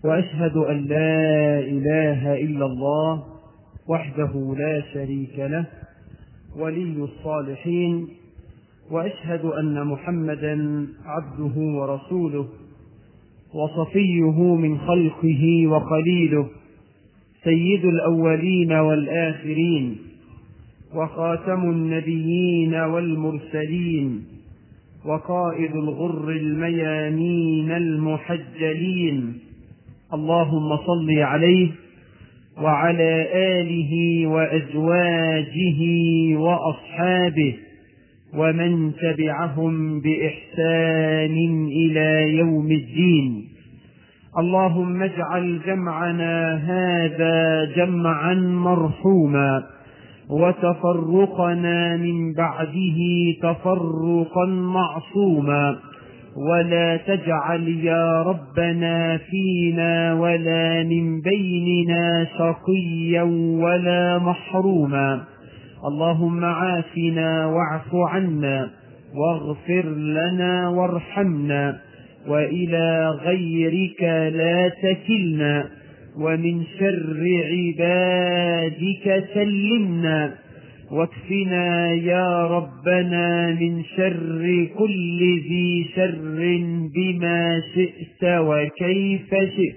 واشهد ان لا اله الا الله وحده لا شريك له ولي الصالحين واشهد ان محمدا عبده ورسوله وصفيه من خلقه وخليله سيد الاولين والاخرين وخاتم النبيين والمرسلين وقائد الغر الميامين المحجلين اللهم صل عليه وعلى اله وازواجه واصحابه ومن تبعهم باحسان الى يوم الدين اللهم اجعل جمعنا هذا جمعا مرحوما وتفرقنا من بعده تفرقا معصوما ولا تجعل يا ربنا فينا ولا من بيننا شقيا ولا محروما اللهم عافنا واعف عنا واغفر لنا وارحمنا والى غيرك لا تكلنا ومن شر عبادك سلمنا واكفنا يا ربنا من شر كل ذي شر بما شئت وكيف شئت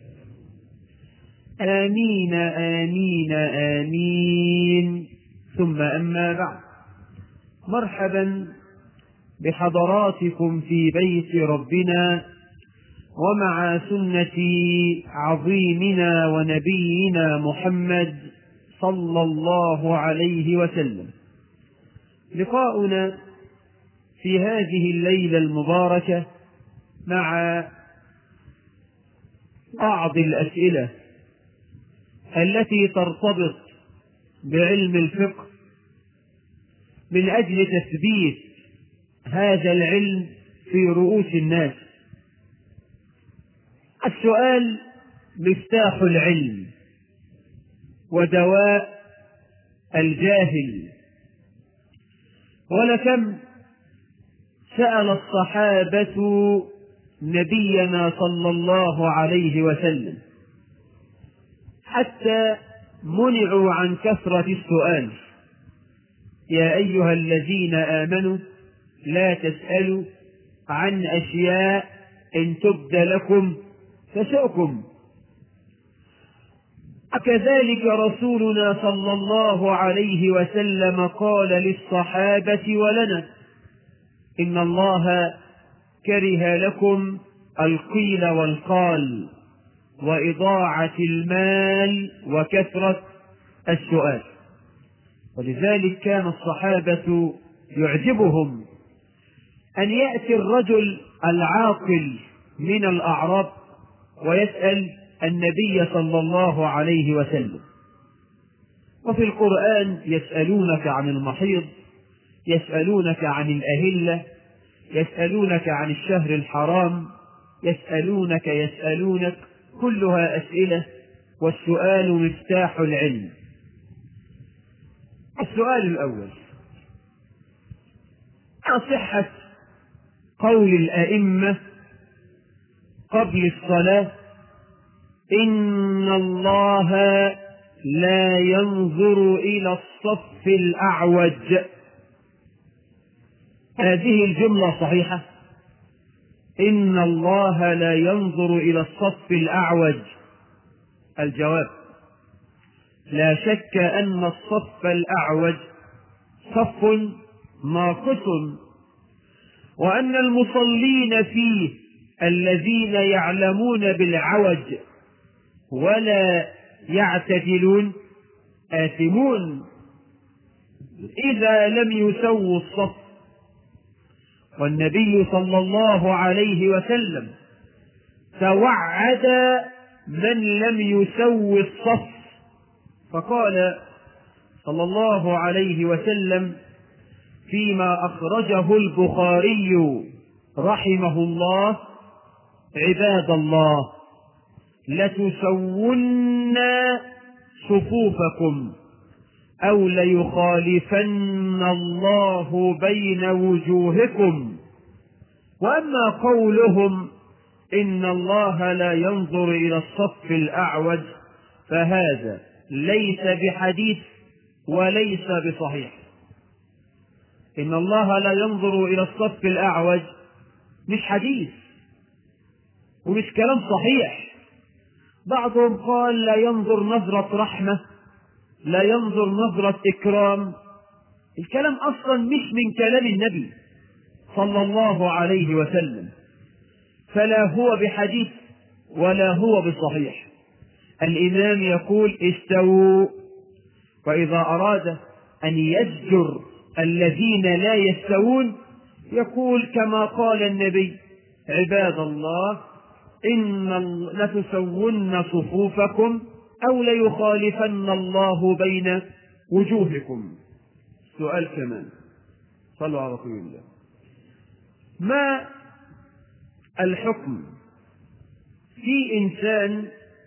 آمين آمين آمين ثم أما بعد مرحبا بحضراتكم في بيت ربنا ومع سنة عظيمنا ونبينا محمد صلى الله عليه وسلم لقاؤنا في هذه الليلة المباركة مع بعض الأسئلة التي ترتبط بعلم الفقه من أجل تثبيت هذا العلم في رؤوس الناس السؤال مفتاح العلم ودواء الجاهل ولكم سأل الصحابة نبينا صلى الله عليه وسلم حتى منعوا عن كثرة السؤال يا أيها الذين آمنوا لا تسألوا عن أشياء إن تبد لكم تسؤكم وكذلك رسولنا صلى الله عليه وسلم قال للصحابة ولنا إن الله كره لكم القيل والقال وإضاعة المال وكثرة السؤال ولذلك كان الصحابة يعجبهم أن يأتي الرجل العاقل من الأعراب ويسأل النبي صلى الله عليه وسلم وفي القرآن يسألونك عن المحيض يسألونك عن الأهلة يسألونك عن الشهر الحرام يسألونك يسألونك كلها أسئلة والسؤال مفتاح العلم السؤال الأول ما صحة قول الأئمة قبل الصلاة إن الله لا ينظر إلى الصف الأعوج هذه الجملة صحيحة إن الله لا ينظر إلى الصف الأعوج الجواب لا شك أن الصف الأعوج صف ناقص وأن المصلين فيه الذين يعلمون بالعوج ولا يعتدلون آثمون إذا لم يسووا الصف والنبي صلى الله عليه وسلم توعد من لم يسو الصف فقال صلى الله عليه وسلم فيما أخرجه البخاري رحمه الله عباد الله لتسون صفوفكم أو ليخالفن الله بين وجوهكم وأما قولهم إن الله لا ينظر إلى الصف الأعوج فهذا ليس بحديث وليس بصحيح إن الله لا ينظر إلى الصف الأعوج مش حديث ومش كلام صحيح بعضهم قال لا ينظر نظرة رحمة لا ينظر نظرة إكرام الكلام أصلا مش من كلام النبي صلى الله عليه وسلم فلا هو بحديث ولا هو بصحيح الإمام يقول استووا وإذا أراد أن يزجر الذين لا يستوون يقول كما قال النبي عباد الله إن لتسون صفوفكم أو ليخالفن الله بين وجوهكم سؤال كمان صلوا على رسول الله ما الحكم في إنسان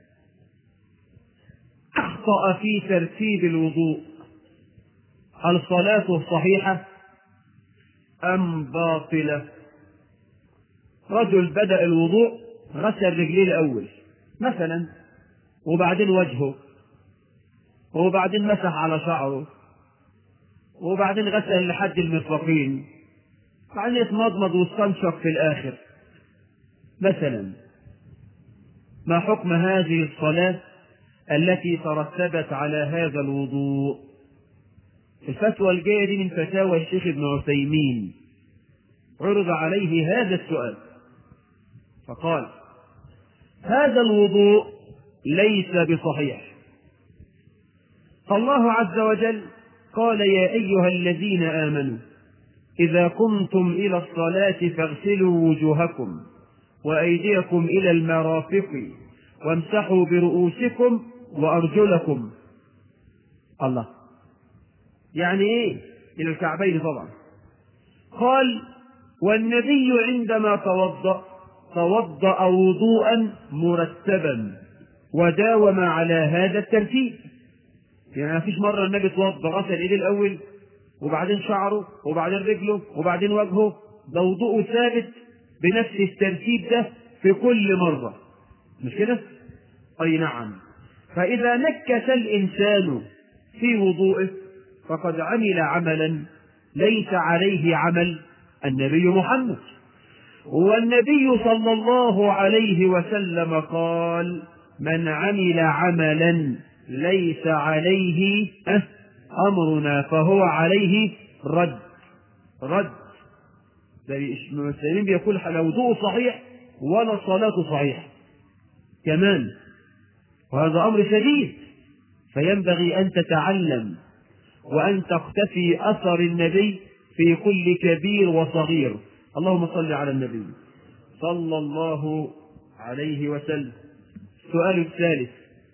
أخطأ في ترتيب الوضوء هل صلاته صحيحة أم باطلة رجل بدأ الوضوء غسل رجليه الأول مثلا وبعدين وجهه وبعدين مسح على شعره وبعدين غسل لحد المرفقين بعدين يتمضمض واستنشق في الآخر مثلا ما حكم هذه الصلاة التي ترتبت على هذا الوضوء الفتوى الجاية دي من فتاوى الشيخ ابن عثيمين عرض عليه هذا السؤال فقال هذا الوضوء ليس بصحيح فالله عز وجل قال يا أيها الذين آمنوا إذا قمتم إلى الصلاة فاغسلوا وجوهكم وأيديكم إلى المرافق وامسحوا برؤوسكم وأرجلكم الله يعني إيه إلى الكعبين طبعا قال والنبي عندما توضأ توضأ وضوءا مرتبا وداوم على هذا الترتيب يعني ما فيش مرة النبي توضأ غسل ايديه الأول وبعدين شعره وبعدين رجله وبعدين وجهه ده وضوءه ثابت بنفس الترتيب ده في كل مرة مش كده؟ أي نعم فإذا نكس الإنسان في وضوءه فقد عمل عملا ليس عليه عمل النبي محمد والنبي صلى الله عليه وسلم قال من عمل عملا ليس عليه أمرنا فهو عليه رد رد المسلمين بيقول لا وضوء صحيح ولا صلاة صحيح كمان وهذا أمر شديد فينبغي أن تتعلم وأن تقتفي أثر النبي في كل كبير وصغير اللهم صل على النبي صلى الله عليه وسلم السؤال الثالث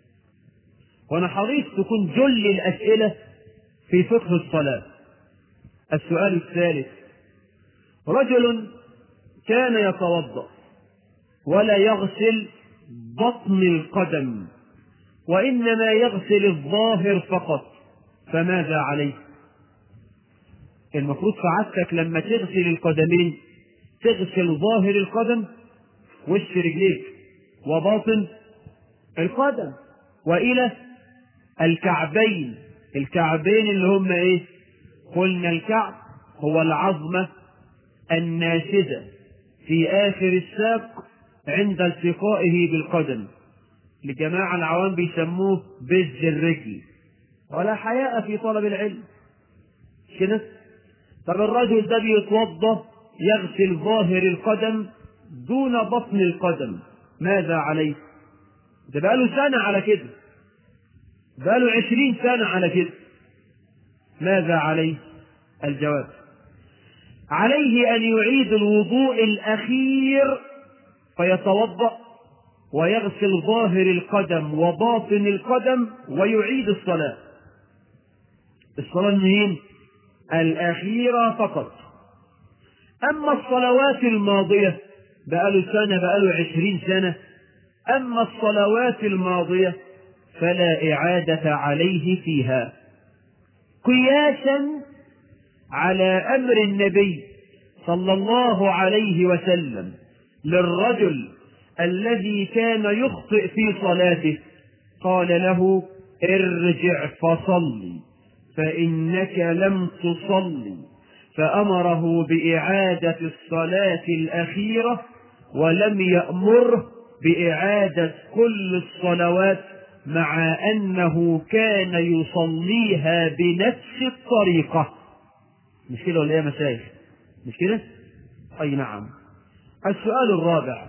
وأنا حريص تكون جل الأسئلة في فقه الصلاة السؤال الثالث رجل كان يتوضأ ولا يغسل بطن القدم وإنما يغسل الظاهر فقط فماذا عليه المفروض سعادتك لما تغسل القدمين تغسل ظاهر القدم وش رجليك وباطن القدم والى الكعبين الكعبين اللي هم ايه قلنا الكعب هو العظمه الناشزه في اخر الساق عند التقائه بالقدم لجماعة العوام بيسموه بز الرجل ولا حياء في طلب العلم كده طب الرجل ده بيتوضا يغسل ظاهر القدم دون بطن القدم ماذا عليه ده بقاله سنة على كده بقاله عشرين سنة على كده ماذا عليه الجواب عليه أن يعيد الوضوء الأخير فيتوضأ ويغسل ظاهر القدم وباطن القدم ويعيد الصلاة الصلاة منين؟ الأخيرة فقط أما الصلوات الماضية بقاله سنة بقاله عشرين سنة أما الصلوات الماضية فلا إعادة عليه فيها قياسا على أمر النبي صلى الله عليه وسلم للرجل الذي كان يخطئ في صلاته قال له ارجع فصل فإنك لم تصلي فأمره بإعادة الصلاة الأخيرة ولم يأمره بإعادة كل الصلوات مع أنه كان يصليها بنفس الطريقة مش كده ولا ايه يا مشايخ مش كده أي نعم السؤال الرابع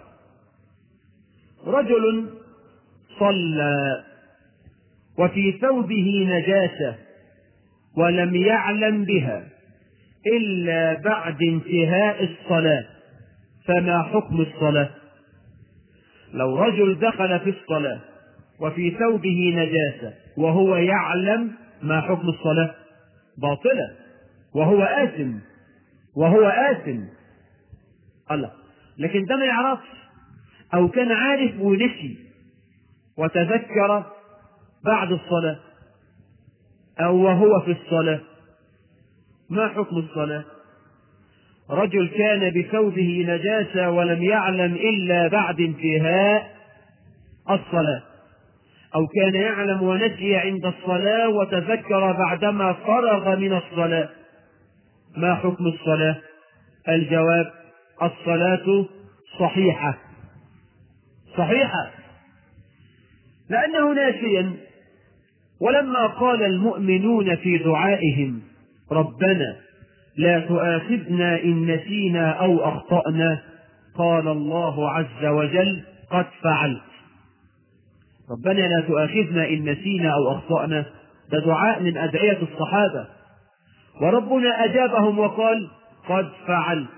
رجل صلى وفي ثوبه نجاسة ولم يعلم بها إلا بعد انتهاء الصلاة فما حكم الصلاة لو رجل دخل في الصلاة وفي ثوبه نجاسة وهو يعلم ما حكم الصلاة باطلة وهو آثم وهو آثم الله لكن ده ما يعرفش أو كان عارف ونسي وتذكر بعد الصلاة أو وهو في الصلاة ما حكم الصلاة رجل كان بثوبه نجاسة ولم يعلم إلا بعد انتهاء الصلاة أو كان يعلم ونسي عند الصلاة وتذكر بعدما فرغ من الصلاة ما حكم الصلاة الجواب الصلاة صحيحة صحيحة لأنه ناسيا ولما قال المؤمنون في دعائهم ربنا لا تؤاخذنا إن نسينا أو أخطأنا قال الله عز وجل قد فعلت ربنا لا تؤاخذنا إن نسينا أو أخطأنا ده دعاء من أدعية الصحابة وربنا أجابهم وقال قد فعلت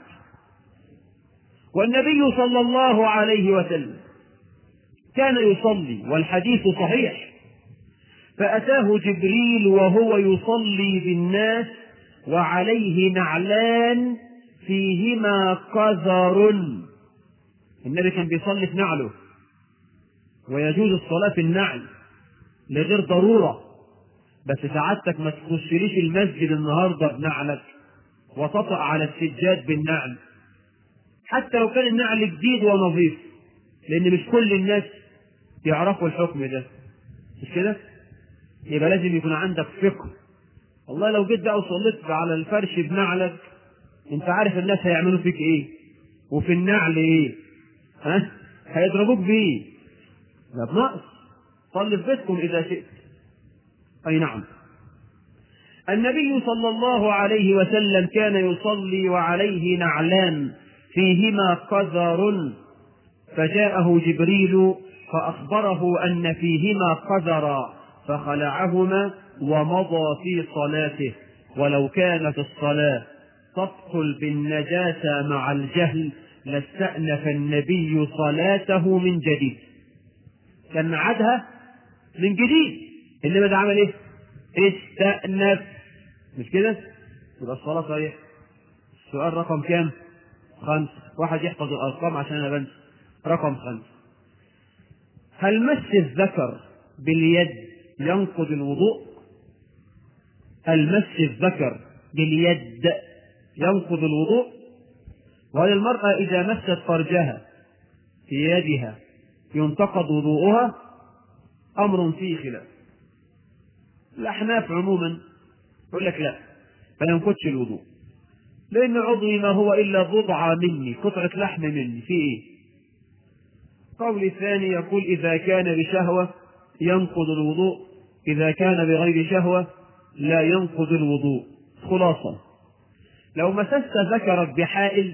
والنبي صلى الله عليه وسلم كان يصلي والحديث صحيح فأتاه جبريل وهو يصلي بالناس وعليه نعلان فيهما قذر النبي كان بيصلي في نعله ويجوز الصلاة في النعل لغير ضرورة بس سعادتك ما تخشليش المسجد النهاردة بنعلك وتطأ على السجاد بالنعل حتى لو كان النعل جديد ونظيف لأن مش كل الناس يعرفوا الحكم ده مش كده؟ يبقى لازم يكون عندك فقه والله لو جيت بقى وصليت على الفرش بنعلك انت عارف الناس هيعملوا فيك ايه وفي النعل ايه ها هيضربوك بيه ده بنقص صل في بيتكم اذا شئت اي نعم النبي صلى الله عليه وسلم كان يصلي وعليه نعلان فيهما قذر فجاءه جبريل فأخبره أن فيهما قذرا فخلعهما ومضى في صلاته ولو كانت الصلاة تبطل بالنجاسة مع الجهل لاستأنف النبي صلاته من جديد كان عادها من جديد إنما ده عمل إيه؟ استأنف مش كده؟ يبقى الصلاة صحيح السؤال رقم كام؟ خمسة واحد يحفظ الأرقام عشان أنا بنسى رقم خمسة هل مس الذكر باليد ينقض الوضوء هل مس الذكر باليد ينقض الوضوء وهل المرأة إذا مست فرجها في يدها ينتقض وضوءها أمر فيه خلاف الأحناف عموما يقول لك لا ما ينقضش الوضوء لأن عضوي ما هو إلا بضعة مني قطعة لحم مني في إيه؟ قول الثاني يقول إذا كان بشهوة ينقض الوضوء إذا كان بغير شهوة لا ينقض الوضوء خلاصة لو مسست ذكرك بحائل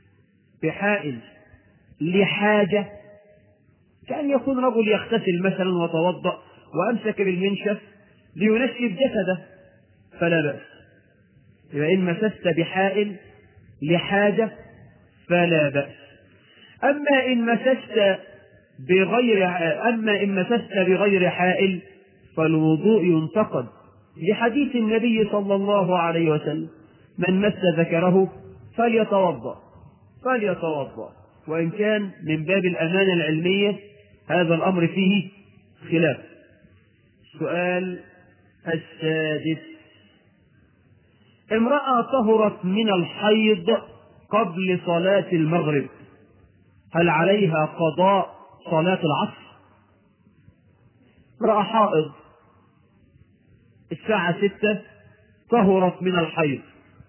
بحائل لحاجة كأن يكون رجل يغتسل مثلا وتوضأ وأمسك بالمنشف لينشف جسده فلا بأس إذا إن مسست بحائل لحاجة فلا بأس أما إن مسست بغير أما إن مسست بغير حائل فالوضوء ينتقد لحديث النبي صلى الله عليه وسلم من مس ذكره فليتوضأ فليتوضأ وإن كان من باب الأمانة العلمية هذا الأمر فيه خلاف السؤال السادس امرأة طهرت من الحيض قبل صلاة المغرب هل عليها قضاء صلاة العصر امرأة حائض الساعة ستة طهرت من الحيض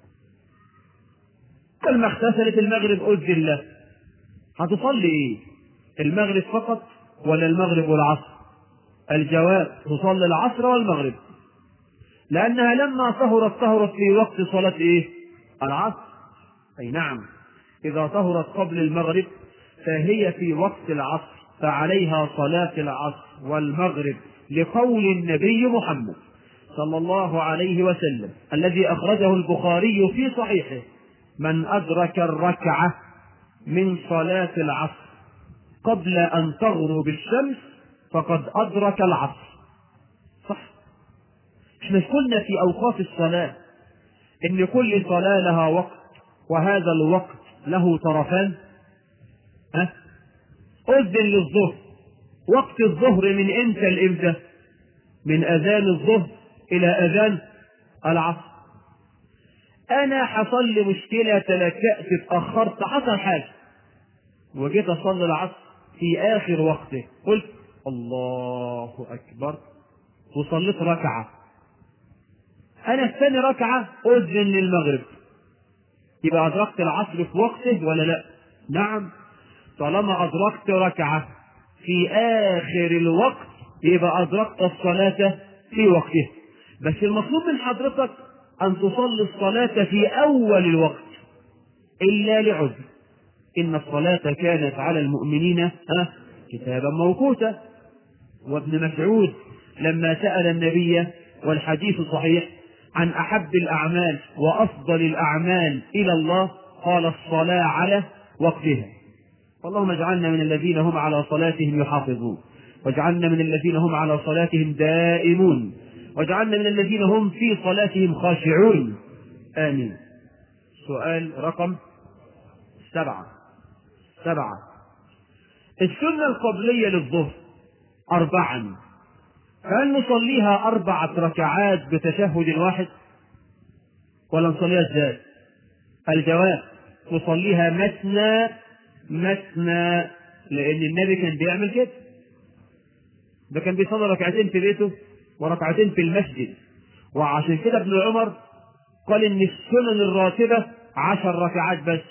لما اغتسلت المغرب أذن له هتصلي ايه المغرب فقط ولا المغرب والعصر الجواب تصلي العصر والمغرب لأنها لما طهرت طهرت في وقت صلاة ايه العصر أي نعم إذا طهرت قبل المغرب فهي في وقت العصر فعليها صلاة العصر والمغرب لقول النبي محمد صلى الله عليه وسلم الذي أخرجه البخاري في صحيحه من أدرك الركعة من صلاة العصر قبل أن تغرب الشمس فقد أدرك العصر صح احنا قلنا في أوقات الصلاة إن كل صلاة لها وقت وهذا الوقت له طرفان ها أذن للظهر وقت الظهر من إمتى لإمتى من أذان الظهر إلى أذان العصر أنا حصل لي مشكلة تلكأت اتأخرت حصل حاجة وجيت أصلي العصر في آخر وقته قلت الله أكبر وصليت ركعة أنا الثاني ركعة أذن للمغرب يبقى أدركت العصر في وقته ولا لا؟ نعم طالما أدركت ركعة في آخر الوقت يبقى أدركت الصلاة في وقتها بس المطلوب من حضرتك أن تصلي الصلاة في أول الوقت إلا لعذر إن الصلاة كانت على المؤمنين ها كتابا موقوتا وابن مسعود لما سأل النبي والحديث صحيح عن أحب الأعمال وأفضل الأعمال إلى الله قال الصلاة على وقتها اللهم اجعلنا من الذين هم على صلاتهم يحافظون واجعلنا من الذين هم على صلاتهم دائمون واجعلنا من الذين هم في صلاتهم خاشعون آمين سؤال رقم سبعة سبعة السنة القبلية للظهر أربعا هل نصليها أربعة ركعات بتشهد واحد ولا نصليها ازاي؟ الجواب نصليها مثنى مثنى لأن النبي كان بيعمل كده ده كان بيصلي ركعتين في بيته وركعتين في المسجد وعشان كده ابن عمر قال ان السنن الراتبة عشر ركعات بس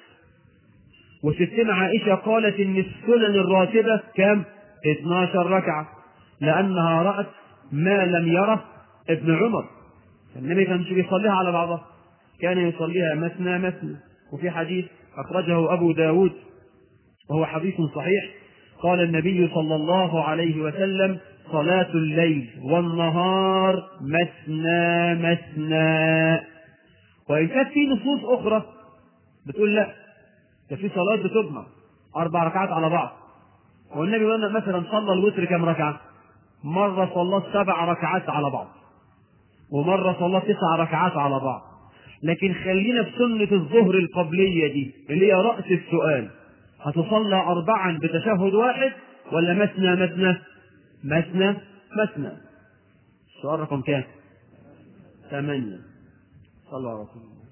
وستنا عائشة قالت ان السنن الراتبة كام 12 ركعة لانها رأت ما لم يره ابن عمر النبي كان بيصليها على بعضها كان يصليها مثنى مثنى وفي حديث أخرجه أبو داود وهو حديث صحيح قال النبي صلى الله عليه وسلم صلاة الليل والنهار مثنى مثنى وإن كانت في نصوص أخرى بتقول لا ده في صلاة بتجمع أربع ركعات على بعض والنبي قال مثلا صلى الوتر كم ركعة؟ مرة صلى سبع ركعات على بعض ومرة صلى تسع ركعات على بعض لكن خلينا في سنة الظهر القبلية دي اللي هي رأس السؤال هتصلى أربعا بتشهد واحد ولا مثنى مثنى مثنى مثنى السؤال رقم كام ثمانية صلى على رسول الله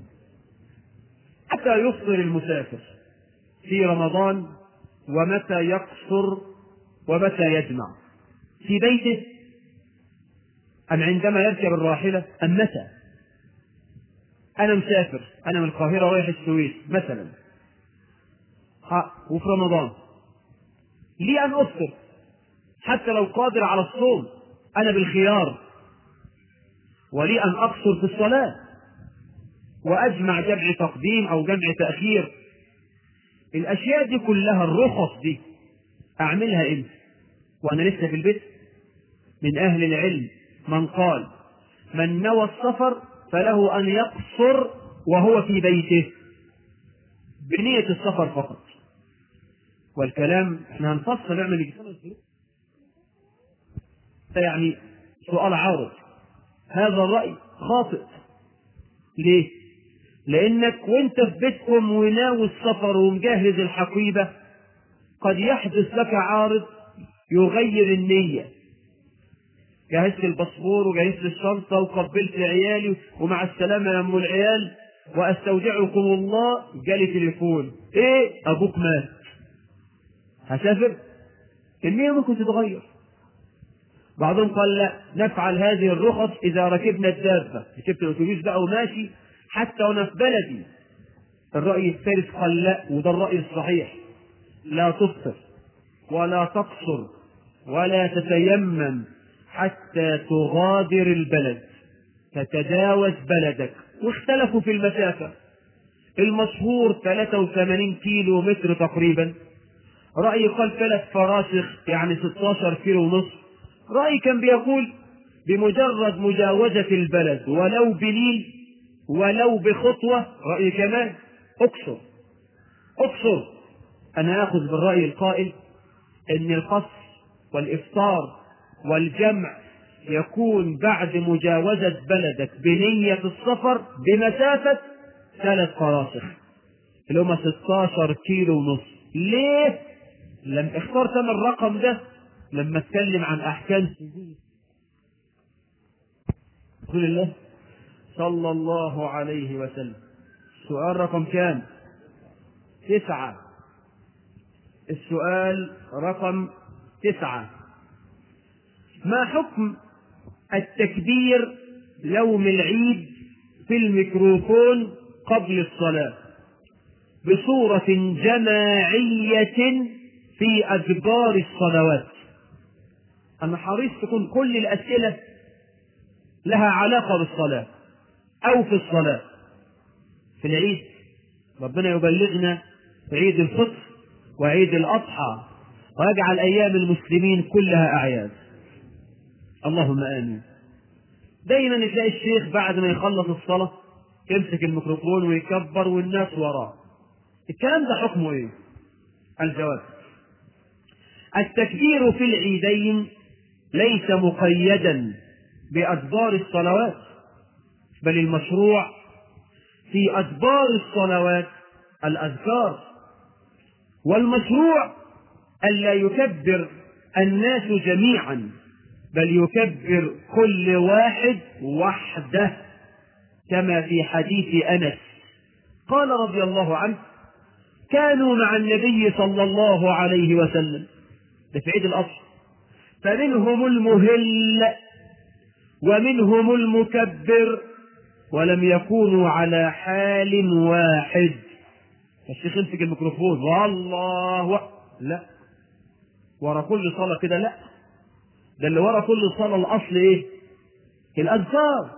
حتى يفطر المسافر في رمضان ومتى يقصر ومتى يجمع في بيته أم عندما يركب الراحلة أم متى أنا مسافر أنا من القاهرة رايح السويس مثلا وفي رمضان لي أن أفطر حتى لو قادر على الصوم أنا بالخيار ولي أن أقصر في الصلاة وأجمع جمع تقديم أو جمع تأخير الأشياء دي كلها الرخص دي أعملها إمتى وأنا لسه في البيت من أهل العلم من قال من نوى السفر فله أن يقصر وهو في بيته بنية السفر فقط والكلام احنا هنفصل نعمل يعني سؤال عارض هذا الرأي خاطئ ليه؟ لأنك وانت في بيتكم وناوي السفر ومجهز الحقيبة قد يحدث لك عارض يغير النية جهزت الباسبور وجهزت الشنطة وقبلت عيالي ومع السلامة يا أم العيال وأستودعكم الله جالي تليفون إيه أبوك مات هسافر النية ممكن تتغير بعضهم قال لا نفعل هذه الرخص إذا ركبنا الدابة ركبت الأتوبيس بقى وماشي حتى وأنا في بلدي الرأي الثالث قال لا وده الرأي الصحيح لا تفطر ولا تقصر ولا تتيمم حتى تغادر البلد تتجاوز بلدك واختلفوا في المسافة المشهور 83 كيلو متر تقريبا رأي قال ثلاث فراسخ يعني 16 كيلو ونصف رأي كان بيقول بمجرد مجاوزة البلد ولو بليل ولو بخطوة رأي كمان اقصر اقصر أنا آخذ بالرأي القائل أن القصر والإفطار والجمع يكون بعد مجاوزة بلدك بنية السفر بمسافة ثلاث فراسخ اللي هم 16 كيلو ونص ليه؟ لم اخترت انا الرقم ده لما اتكلم عن احكام رسول الله صلى الله عليه وسلم السؤال رقم كام تسعة السؤال رقم تسعة ما حكم التكبير يوم العيد في الميكروفون قبل الصلاة بصورة جماعية في أدبار الصلوات أنا حريص تكون كل الأسئلة لها علاقة بالصلاة أو في الصلاة في العيد ربنا يبلغنا في عيد الفطر وعيد الأضحى ويجعل أيام المسلمين كلها أعياد اللهم آمين دايما تلاقي الشيخ بعد ما يخلص الصلاة يمسك الميكروفون ويكبر والناس وراه الكلام ده حكمه ايه الجواب التكبير في العيدين ليس مقيدا بأدبار الصلوات بل المشروع في أدبار الصلوات الأذكار والمشروع ألا يكبر الناس جميعا بل يكبر كل واحد وحده كما في حديث أنس قال رضي الله عنه كانوا مع النبي صلى الله عليه وسلم ده في عيد الأصل فمنهم المهل ومنهم المكبر ولم يكونوا على حال واحد الشيخ يمسك الميكروفون والله لا ورا كل صلاة كده لا ده اللي ورا كل صلاة الأصل إيه؟ الأذكار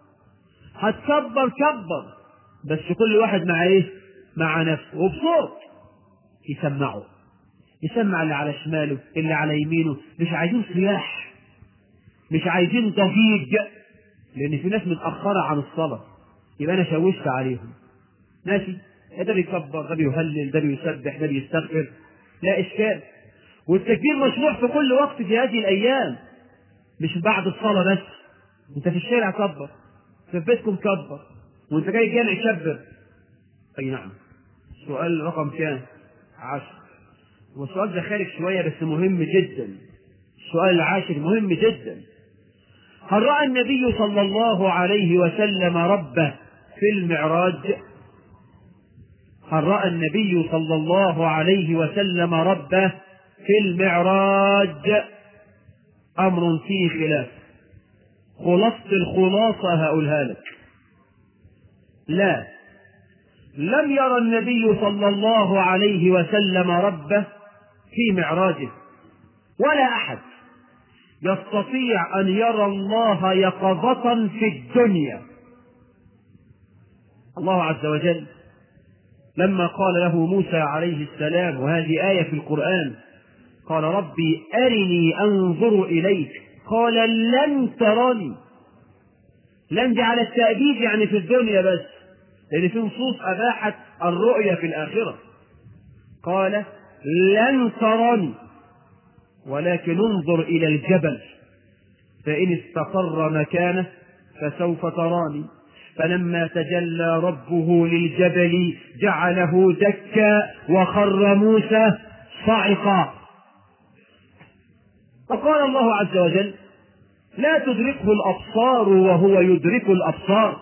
هتكبر كبر بس كل واحد مع إيه؟ مع نفسه وبصوت يسمعه يسمع اللي على شماله اللي على يمينه مش عايزين صياح مش عايزين ضجيج لأن في ناس متأخرة عن الصلاة يبقى أنا شوشت عليهم ماشي ده بيكبر ده بيهلل ده بيسبح ده بيستغفر لا إشكال والتكبير مشروع في كل وقت في هذه الأيام مش بعد الصلاة بس أنت في الشارع كبر في بيتكم كبر وأنت جاي الجامع كبر أي نعم السؤال رقم كام؟ عشر والسؤال ده خارج شوية بس مهم جدا السؤال العاشر مهم جدا هل رأى النبي صلى الله عليه وسلم ربه في المعراج هل رأى النبي صلى الله عليه وسلم ربه في المعراج أمر فيه خلاف خلاصة الخلاصة هقولها لك لا لم يرى النبي صلى الله عليه وسلم ربه في معراجه ولا أحد يستطيع أن يرى الله يقظة في الدنيا الله عز وجل لما قال له موسى عليه السلام وهذه آية في القرآن قال ربي أرني أنظر إليك قال لن تراني لن دي على التأبيد يعني في الدنيا بس لأن في نصوص أباحت الرؤية في الآخرة قال لن تراني ولكن انظر إلى الجبل فإن استقر مكانه فسوف تراني فلما تجلى ربه للجبل جعله دكا وخر موسى صعقا فقال الله عز وجل لا تدركه الأبصار وهو يدرك الأبصار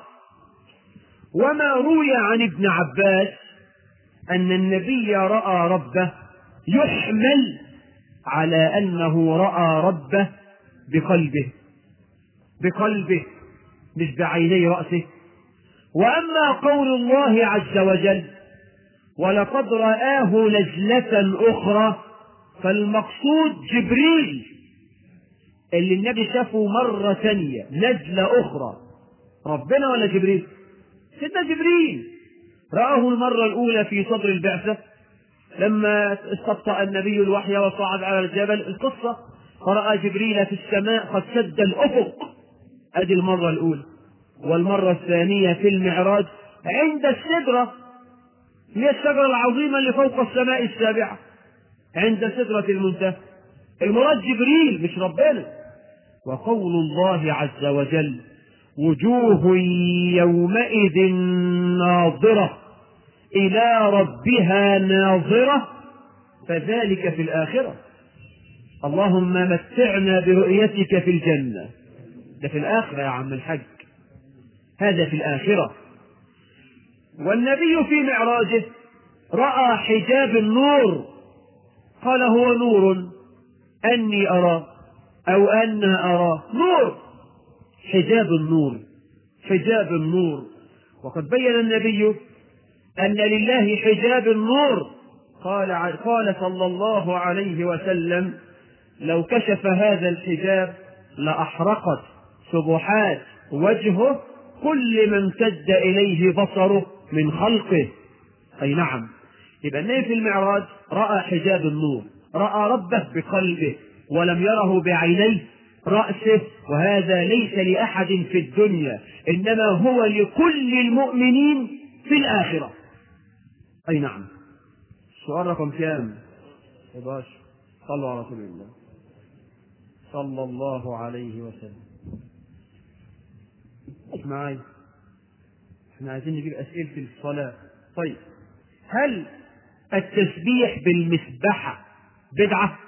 وما روي عن ابن عباس أن النبي رأى ربه يحمل على أنه رأى ربه بقلبه بقلبه مش بعيني رأسه وأما قول الله عز وجل ولقد رآه نزلة أخرى فالمقصود جبريل اللي النبي شافه مرة ثانية نزلة أخرى ربنا ولا جبريل؟ سيدنا جبريل رآه المرة الأولى في صدر البعثة لما استبطأ النبي الوحي وصعد على الجبل القصة فرأى جبريل في السماء قد سد الأفق أدي المرة الأولى والمرة الثانية في المعراج عند السدرة هي الشجرة العظيمة اللي فوق السماء السابعة عند سدرة المنتهى المراد جبريل مش ربنا وقول الله عز وجل وجوه يومئذ ناظرة إلى ربها ناظرة فذلك في الآخرة اللهم متعنا برؤيتك في الجنة ده في الآخرة يا عم الحج هذا في الآخرة والنبي في معراجه رأى حجاب النور قال هو نور أني أراه أو أنا أراه نور حجاب النور حجاب النور وقد بين النبي أن لله حجاب النور قال قال صلى الله عليه وسلم لو كشف هذا الحجاب لأحرقت سبحات وجهه كل من امتد إليه بصره من خلقه أي نعم يبقى النبي في المعراج رأى حجاب النور رأى ربه بقلبه ولم يره بعينيه رأسه وهذا ليس لأحد في الدنيا إنما هو لكل المؤمنين في الآخرة أي نعم السؤال رقم كام 11 صلوا على رسول الله صلى الله عليه وسلم معايا احنا عايزين نجيب أسئلة الصلاة طيب هل التسبيح بالمسبحة بدعة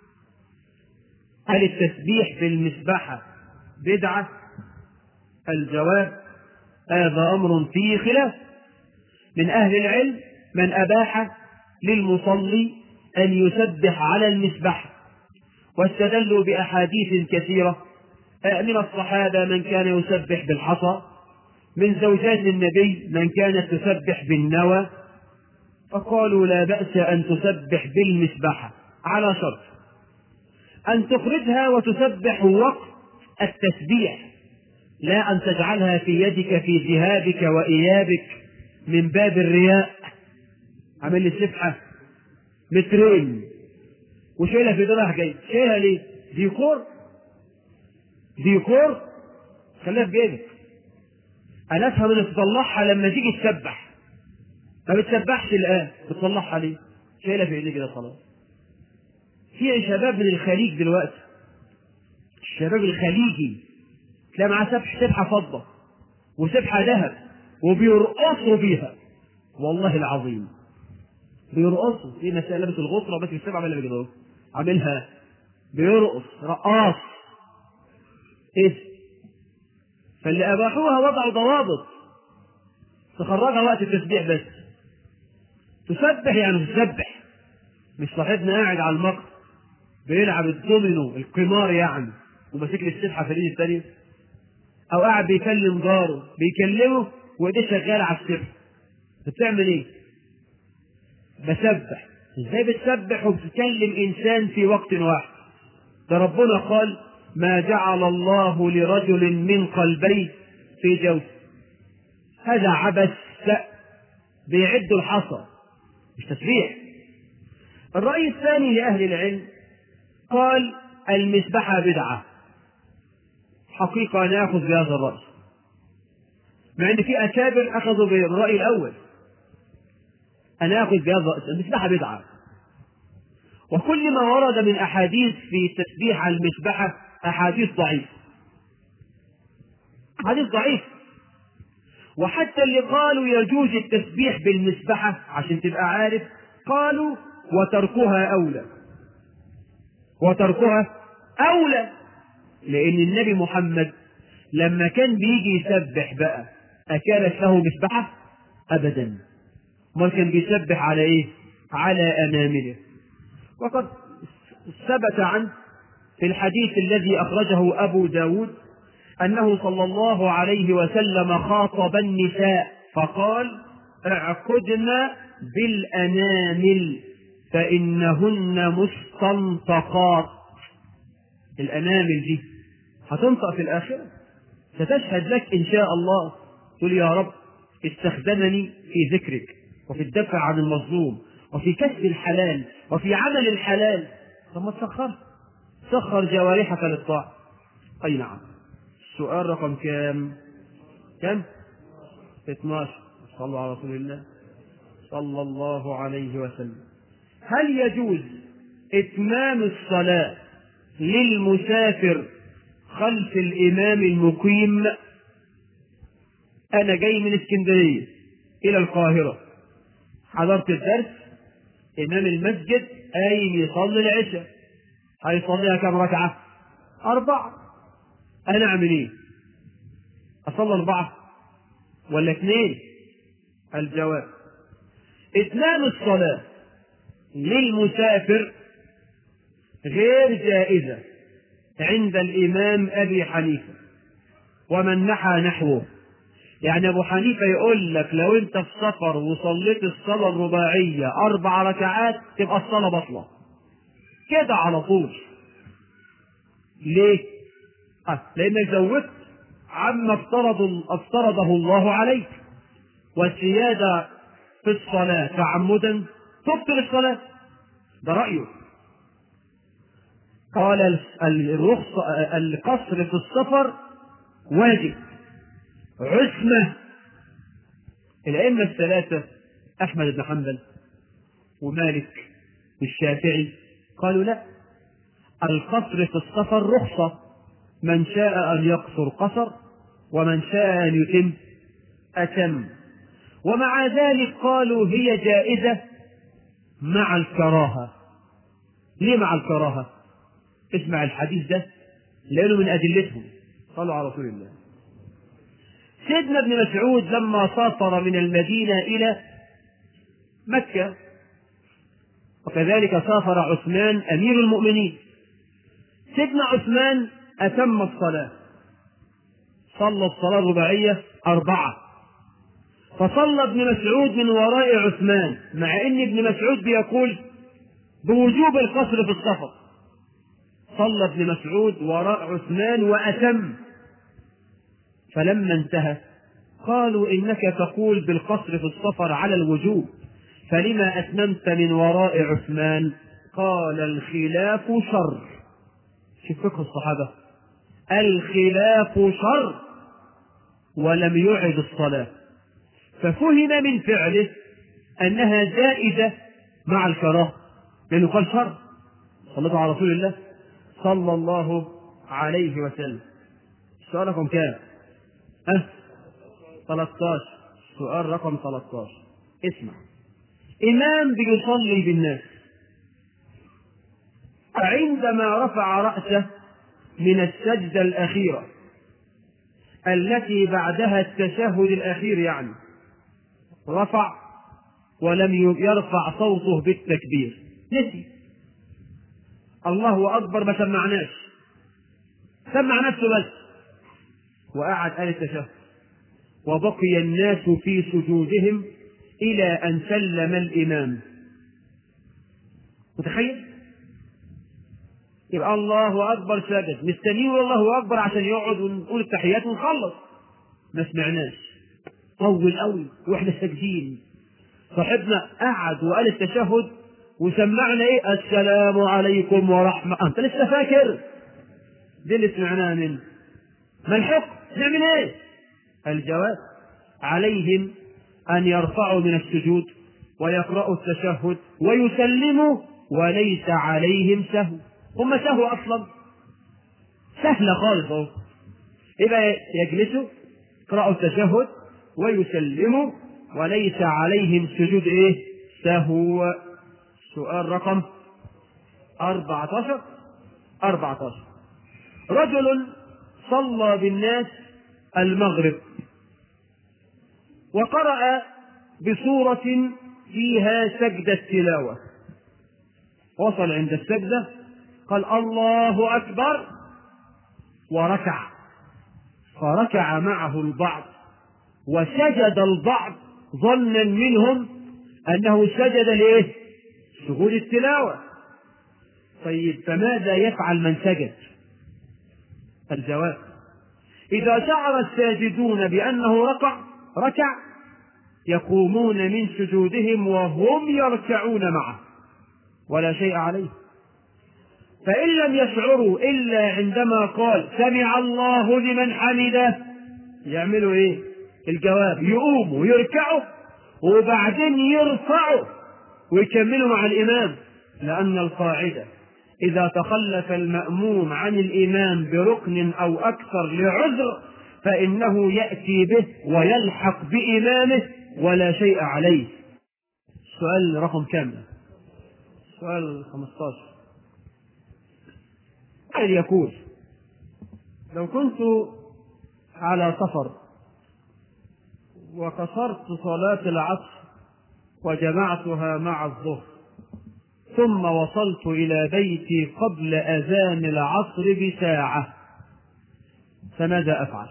هل التسبيح بالمسبحة بدعة الجواب هذا أمر فيه خلاف من أهل العلم من أباح للمصلي أن يسبح على المسبحة واستدلوا بأحاديث كثيرة من الصحابة من كان يسبح بالحصى من زوجات النبي من كانت تسبح بالنوى فقالوا لا بأس أن تسبح بالمسبحة على شرط أن تخرجها وتسبح وقت التسبيح لا أن تجعلها في يدك في ذهابك وإيابك من باب الرياء عمل لي سبحة مترين وشيلها في درع جاي شيلها ليه؟ ديكور ديكور خليها في جيبك انا افهم انك تطلعها لما تيجي تسبح ما بتسبحش الان بتطلعها ليه؟ شايلها في ايديك كده خلاص في شباب من الخليج دلوقتي الشباب الخليجي تلاقي معاه سبح سبحه فضه وسبحه ذهب وبيرقصوا بيها والله العظيم بيرقصوا في ناس لابس الغطره بس السبعه ولا بيجروا عاملها بيرقص رقاص ايه فاللي اباحوها وضعوا ضوابط تخرجها وقت التسبيح بس تسبح يعني تسبح مش صاحبنا قاعد على المقر بيلعب الدومينو القمار يعني وماسك لي السبحه في الايد الثانيه او قاعد بيكلم جاره بيكلمه وايديه شغاله على السبحه بتعمل ايه؟ بسبح ازاي بتسبح وبتكلم انسان في وقت واحد ده ربنا قال ما جعل الله لرجل من قلبين في جوفه هذا عبث لا بيعدوا الحصى مش تسبيح الرأي الثاني لأهل العلم قال المسبحة بدعة حقيقة أنا آخذ بهذا الرأي مع أن في أكابر أخذوا بالرأي الأول أنا آخذ بهذا الرأي المسبحة بدعة وكل ما ورد من أحاديث في التسبيح على المسبحة أحاديث ضعيفة أحاديث ضعيفة وحتى اللي قالوا يجوز التسبيح بالمسبحة عشان تبقى عارف قالوا وتركها أولى وتركها أولى لأن النبي محمد لما كان بيجي يسبح بقى أكانت له مسبحة أبدا ما كان بيسبح على إيه على أنامله وقد ثبت عنه في الحديث الذي أخرجه أبو داود أنه صلى الله عليه وسلم خاطب النساء فقال اعقدن بالأنامل فإنهن مستنطقات الأنامل دي هتنطق في الآخرة ستشهد لك إن شاء الله تقول يا رب استخدمني في ذكرك وفي الدفع عن المظلوم وفي كسب الحلال وفي عمل الحلال طب ما تسخر سخر جوارحك للطاعة أي نعم السؤال رقم كام كم 12 صلوا على رسول الله صلى الله عليه وسلم هل يجوز إتمام الصلاة للمسافر خلف الإمام المقيم أنا جاي من اسكندرية إلى القاهرة حضرت الدرس إمام المسجد قايم يصلي العشاء هيصليها كم ركعة؟ أربعة أنا أعمل إيه؟ أصلي أربعة ولا اثنين؟ الجواب إتمام الصلاة للمسافر غير جائزة عند الإمام أبي حنيفة ومن نحى نحوه يعني أبو حنيفة يقول لك لو أنت في سفر وصليت الصلاة الرباعية أربع ركعات تبقى الصلاة بطلة كده على طول ليه؟ آه لأنك زودت عما افترض افترضه الله عليك والزيادة في الصلاة تعمدا تبطل الصلاة ده رأيه قال الرخص القصر في السفر واجب عثمة الأئمة الثلاثة أحمد بن حنبل ومالك والشافعي قالوا لا القصر في السفر رخصة من شاء أن يقصر قصر ومن شاء أن يتم أتم ومع ذلك قالوا هي جائزة مع الكراهة ليه مع الكراهة اسمع الحديث ده لأنه من أدلتهم صلوا على رسول الله سيدنا ابن مسعود لما سافر من المدينة إلى مكة وكذلك سافر عثمان أمير المؤمنين سيدنا عثمان أتم الصلاة صلى الصلاة الرباعية أربعة فصلى ابن مسعود من وراء عثمان مع ان ابن مسعود بيقول بوجوب القصر في السفر صلى ابن مسعود وراء عثمان وأتم فلما انتهى قالوا إنك تقول بالقصر في السفر على الوجوب فلما أتممت من وراء عثمان قال الخلاف شر شوف فقه الصحابة الخلاف شر ولم يعد الصلاة ففهم من فعله أنها جائزة مع الكراهة لأنه قال شر صلى على رسول الله صلى الله عليه وسلم السؤال رقم كام؟ أه 13 سؤال رقم 13 اسمع إمام بيصلي بالناس عندما رفع رأسه من السجدة الأخيرة التي بعدها التشهد الأخير يعني رفع ولم يرفع صوته بالتكبير نسي الله أكبر ما سمعناش سمع نفسه بس وقعد قال التشهد وبقي الناس في سجودهم إلى أن سلم الإمام متخيل؟ يبقى الله أكبر سجد مستنيه الله أكبر عشان يقعد ونقول التحيات ونخلص ما سمعناش طول قوي واحنا ساجدين صاحبنا قعد وقال التشهد وسمعنا ايه السلام عليكم ورحمة انت لسه فاكر دي اللي سمعناها منه ما الحكم نعمل ايه الجواب عليهم ان يرفعوا من السجود ويقرأوا التشهد ويسلموا وليس عليهم سهو هم سهو اصلا سهلة خالص اهو يبقى يجلسوا يقرأوا التشهد ويسلموا وليس عليهم سجود ايه سهو سؤال رقم 14 14 رجل صلى بالناس المغرب وقرأ بصورة فيها سجد التلاوة وصل عند السجدة قال الله أكبر وركع فركع معه البعض وسجد البعض ظنا منهم أنه سجد لإيه؟ سجود التلاوة طيب فماذا يفعل من سجد؟ الجواب إذا شعر الساجدون بأنه ركع ركع يقومون من سجودهم وهم يركعون معه ولا شيء عليه فإن لم يشعروا إلا عندما قال سمع الله لمن حمده يعملوا إيه؟ الجواب يقوموا ويركعوا وبعدين يرفعوا ويكملوا مع الإمام لأن القاعدة إذا تخلف المأموم عن الإمام بركن أو أكثر لعذر فإنه يأتي به ويلحق بإمامه ولا شيء عليه السؤال رقم كم سؤال 15 قال يقول لو كنت على سفر وقصرت صلاة العصر وجمعتها مع الظهر ثم وصلت إلى بيتي قبل أذان العصر بساعة فماذا أفعل؟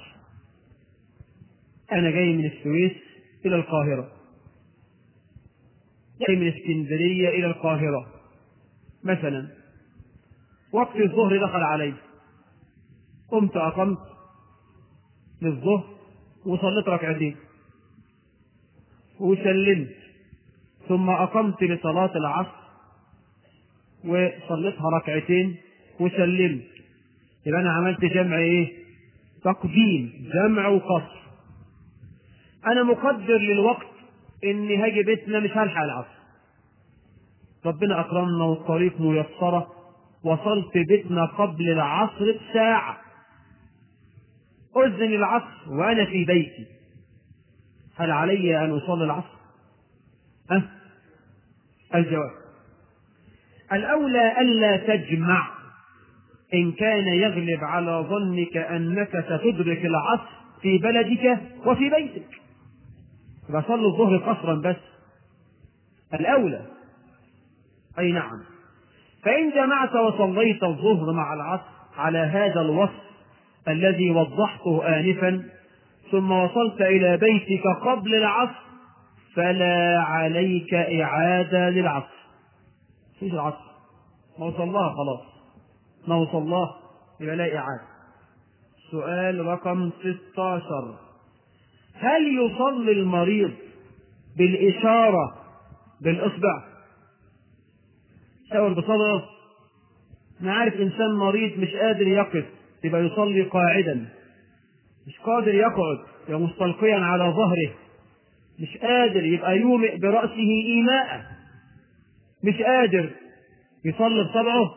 أنا جاي من السويس إلى القاهرة جاي من اسكندرية إلى القاهرة مثلا وقت الظهر دخل علي قمت أقمت للظهر وصليت ركعتين وسلمت ثم أقمت لصلاة العصر وصليتها ركعتين وسلمت يبقى أنا عملت جمع إيه؟ تقديم جمع وقصر أنا مقدر للوقت إني هاجي بيتنا مش هلحق العصر ربنا أكرمنا والطريق ميسرة وصلت بيتنا قبل العصر بساعة أذن العصر وأنا في بيتي هل علي أن أصلي العصر؟ أه؟ الجواب الأولى ألا تجمع إن كان يغلب على ظنك أنك ستدرك العصر في بلدك وفي بيتك فصلوا الظهر قصرا بس الأولى أي نعم فإن جمعت وصليت الظهر مع العصر على هذا الوصف الذي وضحته آنفا ثم وصلت إلى بيتك قبل العصر فلا عليك إعادة للعصر فيش العصر ما وصلها خلاص ما وصلها يبقى لا إعادة سؤال رقم 16 هل يصلي المريض بالإشارة بالإصبع شاور بصدره أنا عارف إنسان مريض مش قادر يقف يبقى يصلي قاعدا مش قادر يقعد يبقى مستلقيا على ظهره مش قادر يبقى يومئ برأسه إيماء مش قادر يصلي بصبعه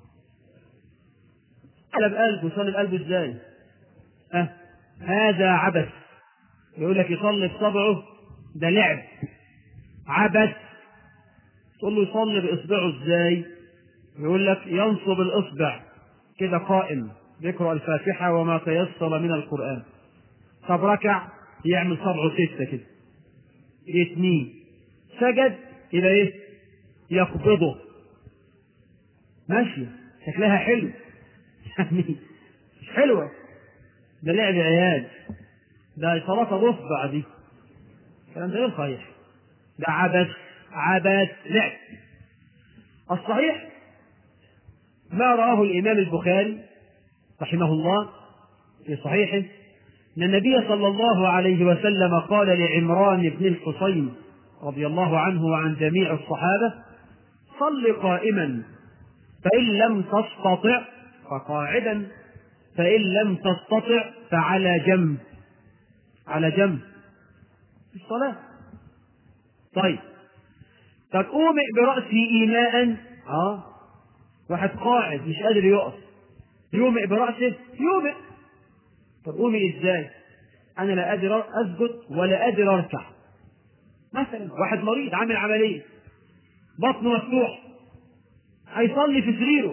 على بقلبه يصلي بقلبه ازاي؟ أه هذا عبث يقول لك يصلي بصبعه ده لعب عبث تقول له يصلي باصبعه ازاي؟ يقول لك ينصب الاصبع كده قائم يقرا الفاتحه وما تيسر من القران طب ركع يعمل صبعه سته كده اثنين سجد يبقى ايه؟ يقبضه ماشيه شكلها حلو يعني مش حلوه ده لعب عيال ده صلاة بصبع دي الكلام ده غير صحيح ده عبث عبث لعب الصحيح ما رواه الإمام البخاري رحمه الله في صحيحه أن النبي صلى الله عليه وسلم قال لعمران بن الحصين رضي الله عنه وعن جميع الصحابة صل قائما فإن لم تستطع فقاعدا فإن لم تستطع فعلى جنب على جنب في الصلاة طيب طب أومئ برأسي إيماء اه واحد قاعد مش قادر يقف يومئ برأسه يومئ طب أومئ إزاي أنا لا قادر أسجد ولا قادر أركع مثلا واحد مريض عامل عملية بطنه مفتوح هيصلي في سريره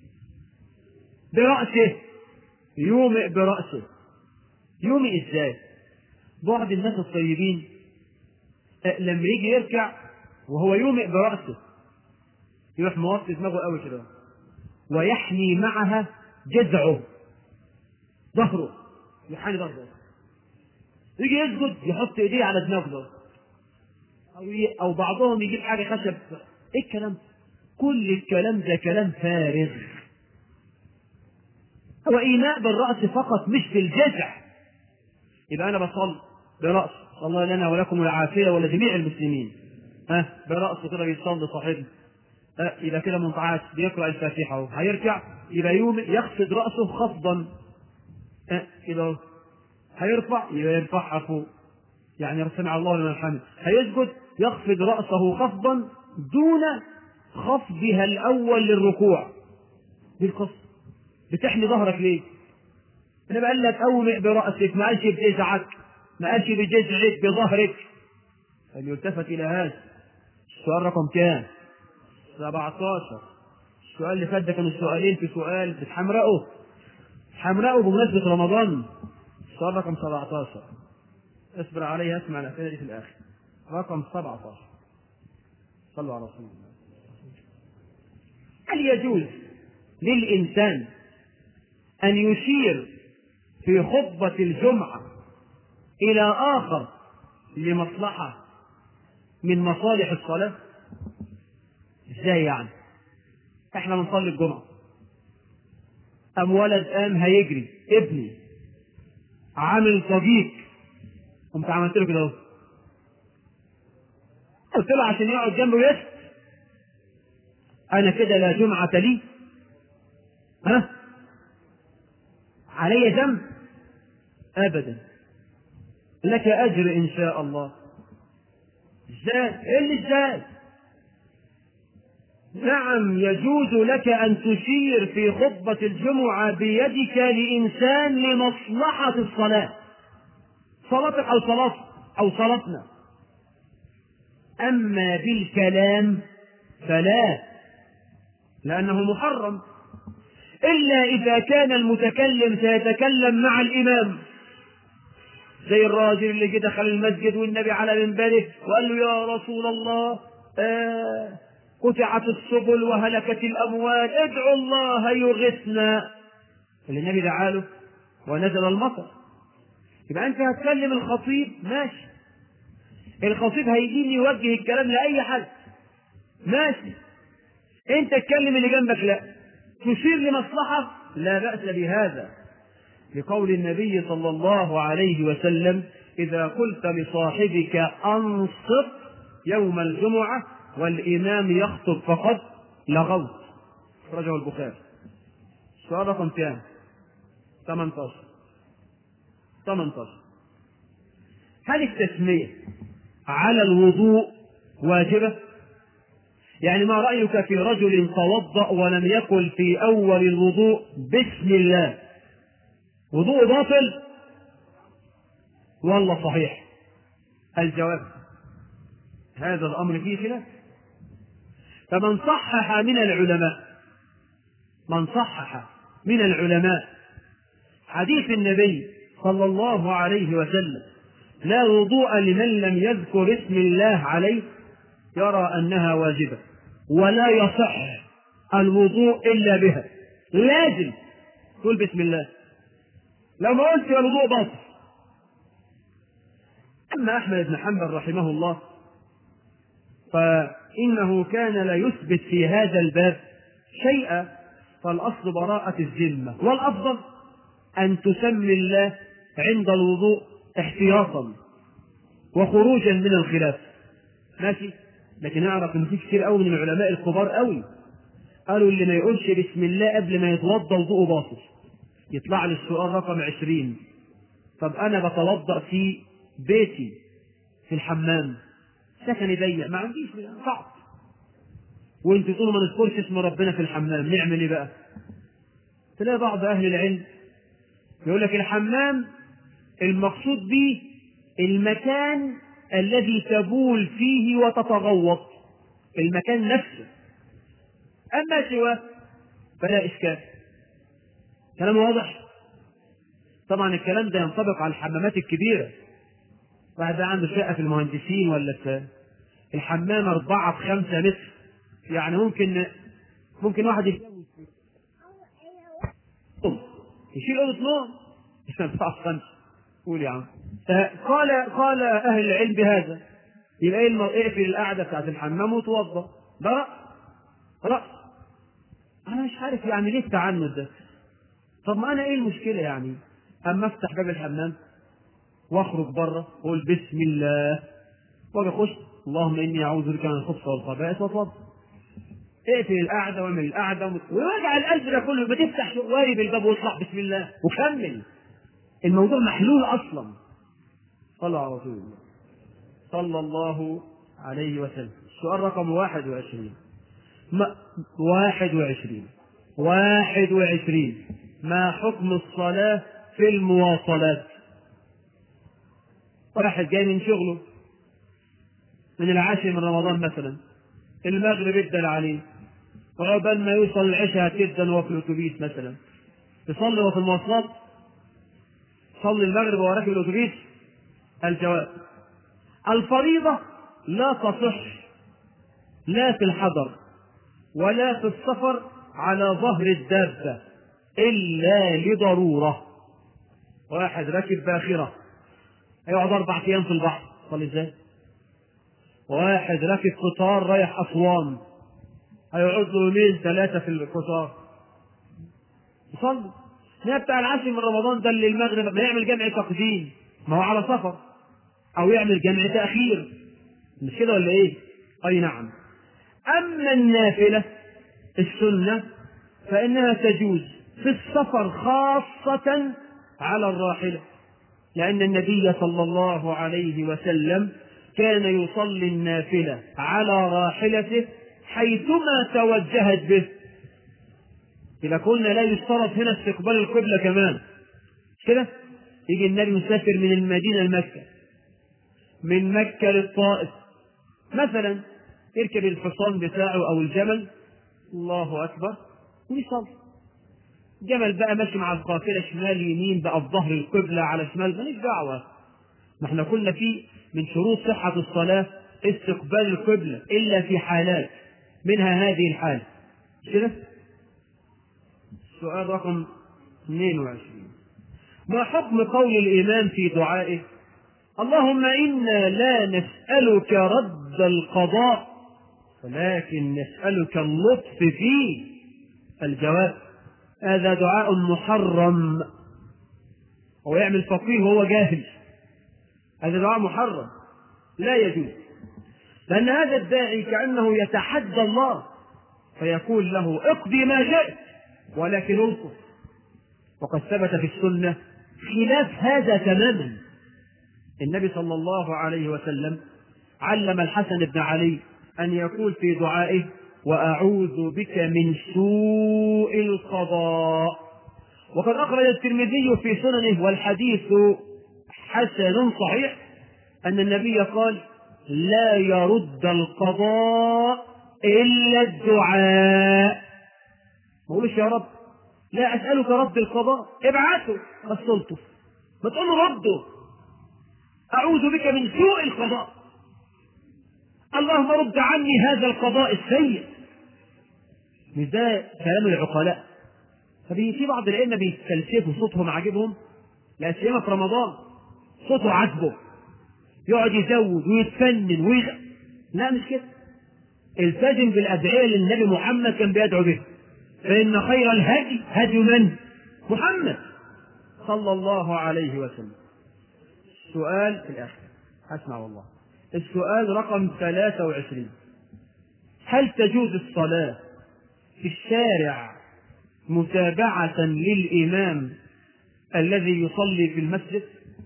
برأسه يومئ برأسه يومئ ازاي بعض الناس الطيبين لما يجي يركع وهو يومئ برأسه يروح موطي دماغه قوي كده ويحني معها جذعه ظهره يحني ظهره يجي يسجد يحط ايديه على دماغه او ي... او بعضهم يجيب حاجه خشب ايه الكلام كل الكلام ده كلام فارغ هو ايماء بالراس فقط مش بالجزع يبقى انا بصلي براس الله لنا ولكم العافيه ولجميع المسلمين ها براسه كده بيصلي صاحبنا ها يبقى كده منطعات بيقرا الفاتحه اهو هيركع يبقى يوم يخفض راسه خفضا ها كده اهو هيرفع يبقى يرفعها فوق يعني سمع الله لمن حمد هيسجد يخفض راسه خفضا دون خفضها الاول للركوع دي القصه بتحمي ظهرك ليه؟ انا بقول لك اومئ براسك ما قالش بجزعك ما قالش بجزعك بظهرك فليلتفت الى هذا السؤال رقم كام؟ 17 السؤال اللي فات ده كانوا سؤالين في سؤال بتحمرقه حمرقه بمناسبة رمضان السؤال رقم 17 اصبر عليه اسمع الأسئلة دي في الآخر رقم 17 صلوا على رسول الله هل يجوز للإنسان أن يشير في خطبة الجمعة إلى آخر لمصلحة من مصالح الصلاة؟ ازاي يعني؟ احنا بنصلي الجمعة قام ولد قام هيجري ابني عامل صديق قمت عملت له كده اهو قلت له عشان يقعد جنبه ويسكت انا كده لا جمعة لي ها علي ذنب ابدا لك اجر ان شاء الله ازاي ايه اللي ازاي نعم يجوز لك أن تشير في خطبة الجمعة بيدك لإنسان لمصلحة الصلاة صلاتك أو صلاة أو صلاتنا أما بالكلام فلا لأنه محرم إلا إذا كان المتكلم سيتكلم مع الإمام زي الراجل اللي جه دخل المسجد والنبي على منبره وقال له يا رسول الله آه قطعت السبل وهلكت الأموال ادعوا الله يغثنا اللي النبي دعا له ونزل المطر يبقى أنت هتكلم الخطيب ماشي الخطيب هيجي يوجه الكلام لأي حد ماشي أنت اتكلم اللي جنبك لا تشير لمصلحة لا بأس بهذا لقول النبي صلى الله عليه وسلم إذا قلت لصاحبك أنصت يوم الجمعة والإمام يخطب فقد لغوت أخرجه البخاري السؤال رقم كام؟ 18 18 هل التسمية على الوضوء واجبة؟ يعني ما رأيك في رجل توضأ ولم يقل في أول الوضوء بسم الله وضوء باطل والله صحيح الجواب هذا الأمر فيه خلاف فمن صحح من العلماء من صحح من العلماء حديث النبي صلى الله عليه وسلم لا وضوء لمن لم يذكر اسم الله عليه يرى أنها واجبة ولا يصح الوضوء إلا بها لازم تقول بسم الله لو ما قلت الوضوء باطل أما أحمد بن حنبل رحمه الله فإنه كان لا يثبت في هذا الباب شيئا فالأصل براءة الذمة والأفضل أن تسمي الله عند الوضوء احتياطا وخروجا من الخلاف ماشي لكن اعرف ان في كتير قوي من العلماء الكبار قوي قالوا اللي ما يقولش بسم الله قبل ما يتوضا وضوءه باطل يطلع لي السؤال رقم عشرين طب انا بتوضا في بيتي في الحمام سكني ضيق ما عنديش صعب وانت تقولوا ما نذكرش اسم ربنا في الحمام نعمل ايه بقى؟ تلاقي بعض اهل العلم يقول لك الحمام المقصود به المكان الذي تبول فيه وتتغوط المكان نفسه اما سواه فلا اشكال كلام واضح طبعا الكلام ده ينطبق على الحمامات الكبيره واحد عنده شقه في المهندسين ولا في الحمام أربعة بخمسة متر يعني ممكن ممكن واحد يتجوز يشيل اوضه نوم ينفع خمسه قول يا عم قال قال اهل العلم بهذا يبقى ايه الم- اقفل القعده بتاعت الحمام وتوضا ده رأي رأي انا مش عارف يعني ليه التعنت ده طب ما انا ايه المشكله يعني اما افتح باب الحمام واخرج بره واقول بسم الله واجي اخش اللهم اني اعوذ بك من الخبث والخبائث واتوضا اقفل القعده واعمل القعده ووجع القلب ده كله ما تفتح واري بالباب واطلع بسم الله وكمل الموضوع محلول اصلا صلى على رسول الله صلى الله عليه وسلم السؤال رقم واحد وعشرين ما واحد وعشرين واحد وعشرين ما حكم الصلاة في المواصلات واحد جاي من شغله من العاشر من رمضان مثلا المغرب ادى عليه وعقبال ما يوصل العشاء جدا وهو في الاتوبيس مثلا يصلي وهو في المواصلات صلي المغرب وهو راكب الاتوبيس الجواب الفريضة لا تصح لا في الحضر ولا في السفر على ظهر الدابة إلا لضرورة واحد راكب باخرة هيقعد أربع أيام في البحر صلي إزاي؟ واحد راكب قطار رايح أسوان هيقعد له يومين ثلاثة في القطار يصلي ما بتاع العشر من رمضان ده اللي المغرب ما يعمل جمع تقديم ما هو على سفر أو يعمل جمع تأخير مش كده ولا إيه؟ أي نعم أما النافلة السنة فإنها تجوز في السفر خاصة على الراحلة لأن النبي صلى الله عليه وسلم كان يصلي النافلة على راحلته حيثما توجهت به إذا قلنا لا يشترط هنا استقبال القبلة كمان مش كده؟ يجي النبي مسافر من المدينة لمكة من مكة للطائف مثلا يركب الحصان بتاعه أو الجمل الله أكبر ويصلي جمل بقى ماشي مع القافلة شمال يمين بقى في ظهر القبلة على شمال ماليش دعوة ما احنا قلنا في من شروط صحة الصلاة استقبال القبلة إلا في حالات منها هذه الحالة مش كده؟ السؤال رقم 22 ما حكم قول الإمام في دعائه اللهم إنا لا نسألك رد القضاء ولكن نسألك اللطف فيه الجواب هذا دعاء محرم هو يعمل فقيه وهو جاهل هذا دعاء محرم لا يجوز لأن هذا الداعي كأنه يتحدى الله فيقول له اقضي ما شئت ولكن الطف وقد ثبت في السنة خلاف هذا تماما النبي صلى الله عليه وسلم علم الحسن بن علي أن يقول في دعائه وأعوذ بك من سوء القضاء وقد أخرج الترمذي في سننه والحديث حسن صحيح أن النبي قال لا يرد القضاء إلا الدعاء ما قولش يا رب لا أسألك رد القضاء ابعثه السلطة ما تقول له رده أعوذ بك من سوء القضاء اللهم رد عني هذا القضاء السيء مش ده كلام العقلاء ففي في بعض الائمه بيتفلسفوا صوتهم عاجبهم لا سيما في رمضان صوته عاجبه يقعد يزود ويتفنن ويغ... لا مش كده التزم بالادعيه اللي النبي محمد كان بيدعو بها فان خير الهدي هدي من؟ محمد صلى الله عليه وسلم السؤال في الاخر اسمع والله السؤال رقم 23 هل تجوز الصلاة في الشارع متابعة للإمام الذي يصلي في المسجد؟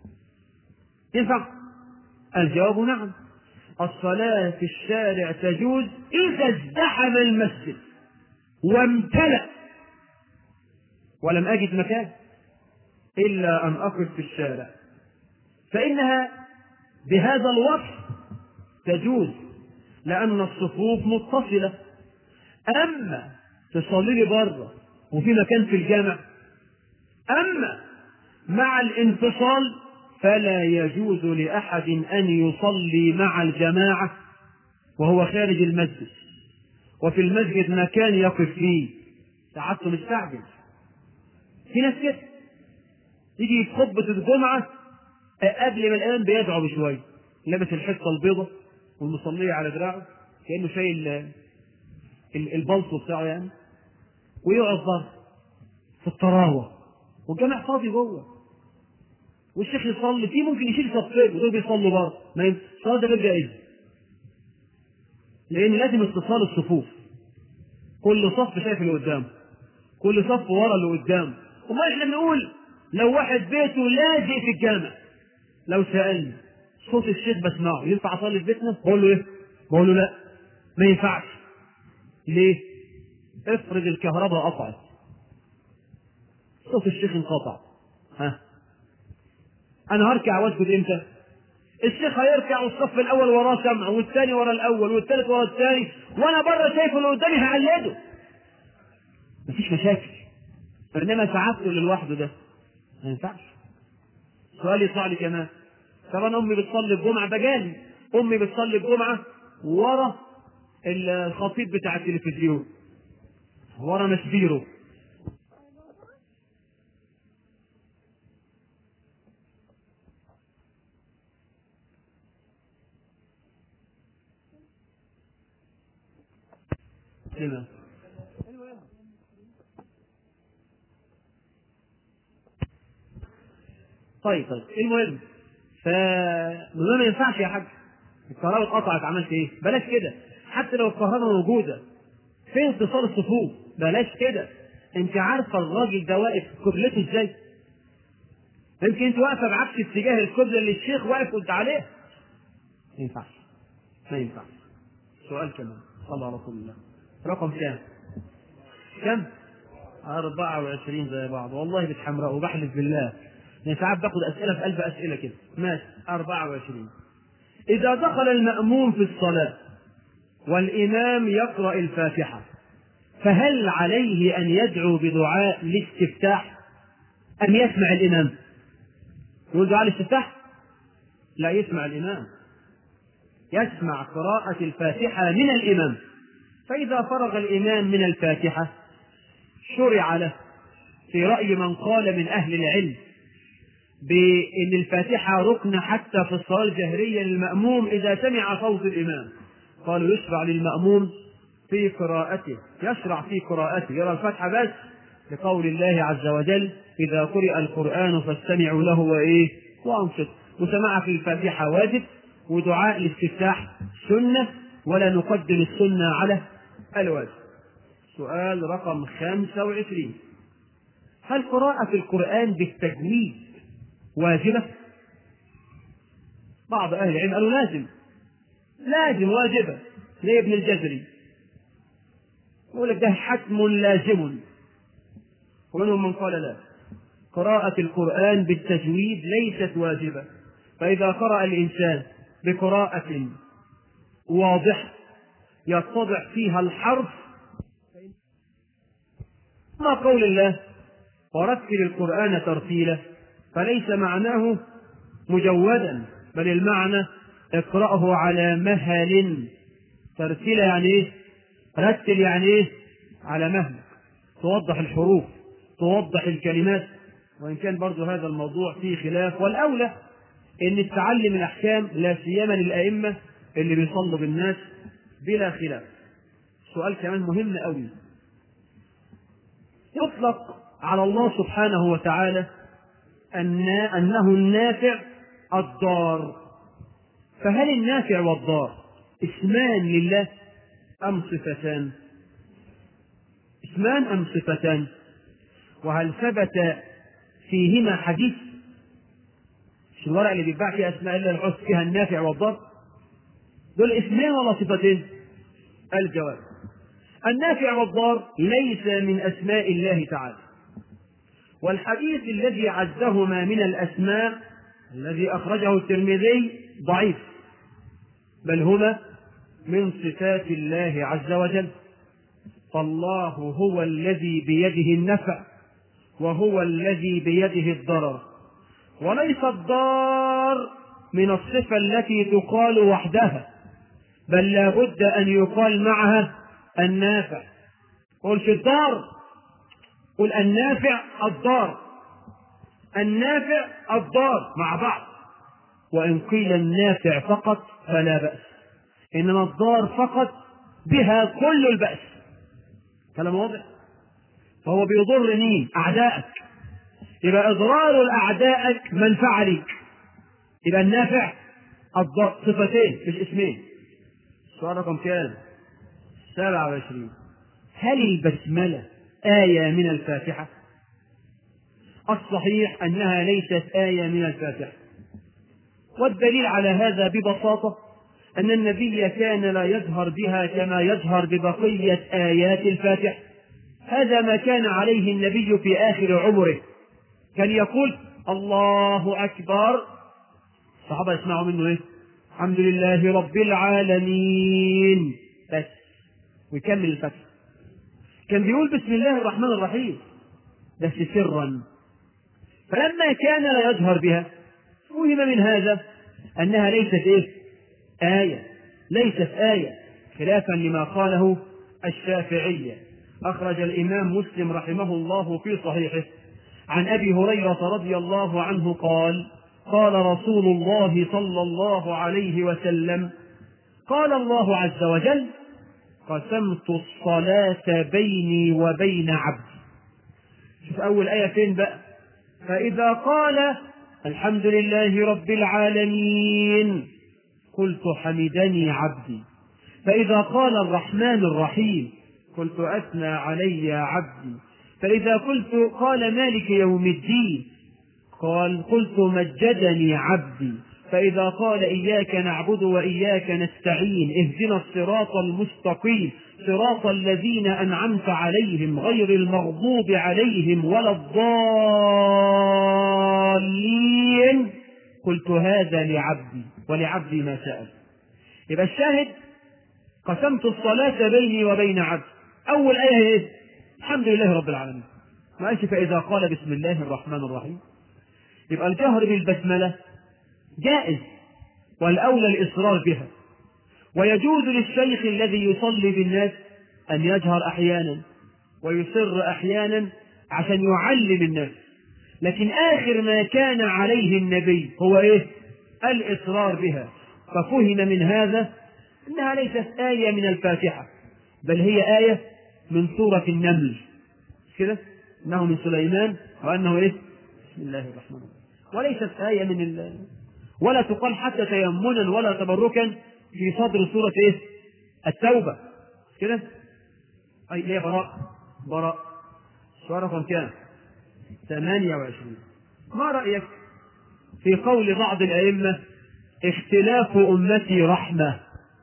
ينفع؟ الجواب نعم الصلاة في الشارع تجوز إذا ازدحم المسجد وامتلأ ولم أجد مكان إلا أن أقف في الشارع فإنها بهذا الوصف تجوز لأن الصفوف متصلة أما تصلي لي بره وفي مكان في الجامع أما مع الانفصال فلا يجوز لأحد أن يصلي مع الجماعة وهو خارج المسجد وفي المسجد مكان يقف فيه ساعات مستعجل في ناس كده يجي في خطبة الجمعة قبل ما الإمام بيدعو بشوية لابس الحصة البيضة والمصلية على دراعه كأنه شايل البلطو بتاعه يعني ويقعد بره في الطراوة والجامع فاضي جوه والشيخ يصلي فيه ممكن يشيل صفين ودول بيصلوا بره ما الصلاة ده بيبقى ايه؟ لأن لازم اتصال الصفوف كل صف شايف اللي قدامه كل صف ورا اللي قدامه امال احنا بنقول لو واحد بيته لاجئ في الجامع لو سألني صوت الشيخ بسمعه ينفع اصلي في بيتنا؟ بقول له ايه؟ بقول له لا ما ينفعش ليه؟ افرض الكهرباء قطعت صوت الشيخ انقطع ها انا هركع واسجد امتى؟ الشيخ هيركع والصف الاول وراه سمع والثاني ورا الاول والثالث ورا الثاني وانا بره شايف اللي قدامي هقلده مفيش مشاكل انما سعادته اللي لوحده ده ما ينفعش سؤال يطلع لي كمان طب انا امي بتصلي الجمعه ده جالي امي بتصلي الجمعه ورا الخطيب بتاع التلفزيون ورا مسبيره كده طيب طيب المهم ف ما ينفعش يا حاج الكهرباء اتقطعت عملت ايه؟ بلاش كده حتى لو الكهرباء موجوده فين اتصال الصفوف؟ بلاش كده انت عارفه الراجل ده واقف قبلته ازاي؟ يمكن انت واقفه بعكس اتجاه القبله اللي الشيخ واقف قلت عليه ما ينفعش ما ينفعش سؤال كمان صلى على رسول الله رقم كام؟ كم؟ 24 زي بعض والله بتحمرقوا وبحلف بالله يعني ساعات باخد اسئله في قلب اسئله كده ماشي 24 اذا دخل الماموم في الصلاه والامام يقرا الفاتحه فهل عليه ان يدعو بدعاء الاستفتاح ام يسمع الامام يقول دعاء الاستفتاح لا يسمع الامام يسمع قراءه الفاتحه من الامام فاذا فرغ الامام من الفاتحه شرع له في راي من قال من اهل العلم بأن الفاتحة ركن حتى في الصلاة الجهرية للمأموم إذا سمع صوت الإمام قالوا يشرع للمأموم في قراءته يشرع في قراءته يرى الفاتحة بس لقول الله عز وجل إذا قرئ القرآن فاستمعوا له وإيه وأنصت وسماع في الفاتحة واجب ودعاء الاستفتاح سنة ولا نقدم السنة على الواجب سؤال رقم 25 هل قراءة القرآن بالتجويد واجبة؟ بعض أهل العلم قالوا لازم لازم واجبة زي ابن الجزري يقول لك ده حتم لازم ومنهم من قال لا قراءة القرآن بالتجويد ليست واجبة فإذا قرأ الإنسان بقراءة واضحة يتضح فيها الحرف ما قول الله ورتل القرآن ترتيلا فليس معناه مجودا بل المعنى اقرأه على مهل ترتيل يعني ايه رتل يعني ايه على مهل توضح الحروف توضح الكلمات وان كان برضو هذا الموضوع فيه خلاف والاولى ان تعلم الاحكام لا سيما للائمه اللي بيصلوا بالناس بلا خلاف سؤال كمان مهم قوي يطلق على الله سبحانه وتعالى أن أنه النافع الضار فهل النافع والضار اسمان لله أم صفتان اسمان أم صفتان وهل ثبت فيهما حديث مش الورق اللي بيتباع فيها اسماء الله الحسنى فيها النافع والضار دول اسمان ولا صفتين الجواب النافع والضار ليس من أسماء الله تعالى والحديث الذي عزهما من الأسماء الذي أخرجه الترمذي ضعيف بل هما من صفات الله عز وجل فالله هو الذي بيده النفع وهو الذي بيده الضرر وليس الضار من الصفة التي تقال وحدها بل لا بد أن يقال معها النافع قل في الدار قل النافع الدار النافع الدار مع بعض وإن قيل النافع فقط فلا بأس إنما الدار فقط بها كل البأس كلام واضح فهو بيضر مين أعدائك يبقى إضرار الأعدائك منفعة ليك يبقى النافع الضر صفتين مش اسمين السؤال رقم كام؟ 27 هل البسملة آية من الفاتحة؟ الصحيح أنها ليست آية من الفاتحة والدليل على هذا ببساطة أن النبي كان لا يجهر بها كما يجهر ببقية آيات الفاتحة هذا ما كان عليه النبي في آخر عمره كان يقول الله أكبر الصحابة يسمعوا منه إيه؟ الحمد لله رب العالمين بس ويكمل الفتح كان بيقول بسم الله الرحمن الرحيم بس سرا فلما كان لا يجهر بها فهم من هذا أنها ليست إيه؟ آية ليست آية خلافا لما قاله الشافعية أخرج الإمام مسلم رحمه الله في صحيحه عن أبي هريرة رضي الله عنه قال قال رسول الله صلى الله عليه وسلم قال الله عز وجل قسمت الصلاة بيني وبين عبدي شوف أول آية فين بقى فإذا قال الحمد لله رب العالمين قلت حمدني عبدي فإذا قال الرحمن الرحيم قلت أثنى علي عبدي فإذا قلت قال مالك يوم الدين قال قلت مجدني عبدي فإذا قال إياك نعبد وإياك نستعين اهدنا الصراط المستقيم صراط الذين أنعمت عليهم غير المغضوب عليهم ولا الضالين قلت هذا لعبدي ولعبدي ما سأل يبقى الشاهد قسمت الصلاة بيني وبين عبدي أول آية إيه؟ الحمد لله رب العالمين ما قالش فإذا قال بسم الله الرحمن الرحيم يبقى الجهر بالبسملة جائز والأولى الإصرار بها ويجوز للشيخ الذي يصلي بالناس أن يجهر أحيانا ويصر أحيانا عشان يعلم الناس لكن آخر ما كان عليه النبي هو إيه؟ الإصرار بها ففهم من هذا أنها ليست آية من الفاتحة بل هي آية من سورة النمل كده إنه من سليمان وأنه إيه؟ بسم الله الرحمن الرحيم وليست آية من ال... ولا تقال حتى تيمنا ولا تبركا في صدر سورة إيه؟ التوبة كده؟ أي ليه براء براء سؤال رقم كام؟ 28 ما رأيك في قول بعض الأئمة اختلاف أمتي رحمة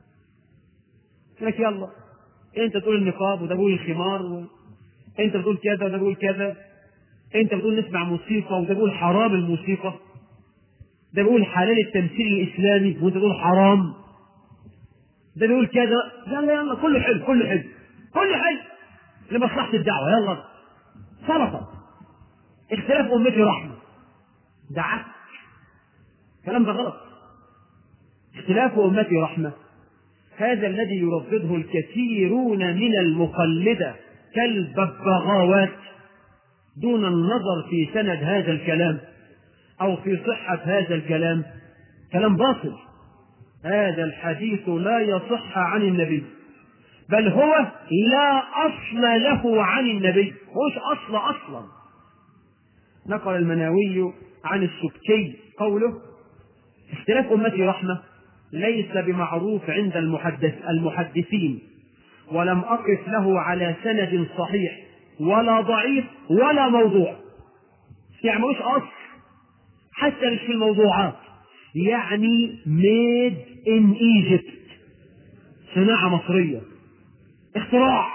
لك يلا انت تقول النقاب وده بيقول الخمار و... انت بتقول كذا وده بيقول كذا انت بتقول نسمع موسيقى وده بيقول حرام الموسيقى ده بيقول حلال التمثيل الاسلامي وانت تقول حرام ده بيقول كذا يلا يلا كله حلو كله حلو كله حلو لمصلحة الدعوة يلا سلطة اختلاف أمتي رحمة ده عك الكلام ده غلط اختلاف أمتي رحمة هذا الذي يردده الكثيرون من المقلدة كالببغاوات دون النظر في سند هذا الكلام أو في صحة هذا الكلام كلام باطل هذا الحديث لا يصح عن النبي بل هو لا أصل له عن النبي مش أصل أصلا نقل المناوي عن السبكي قوله اختلاف أمتي رحمة ليس بمعروف عند المحدث المحدثين ولم أقف له على سند صحيح ولا ضعيف ولا موضوع يعني مش أصل حتى مش في الموضوعات يعني ميد ان ايجيبت صناعة مصرية اختراع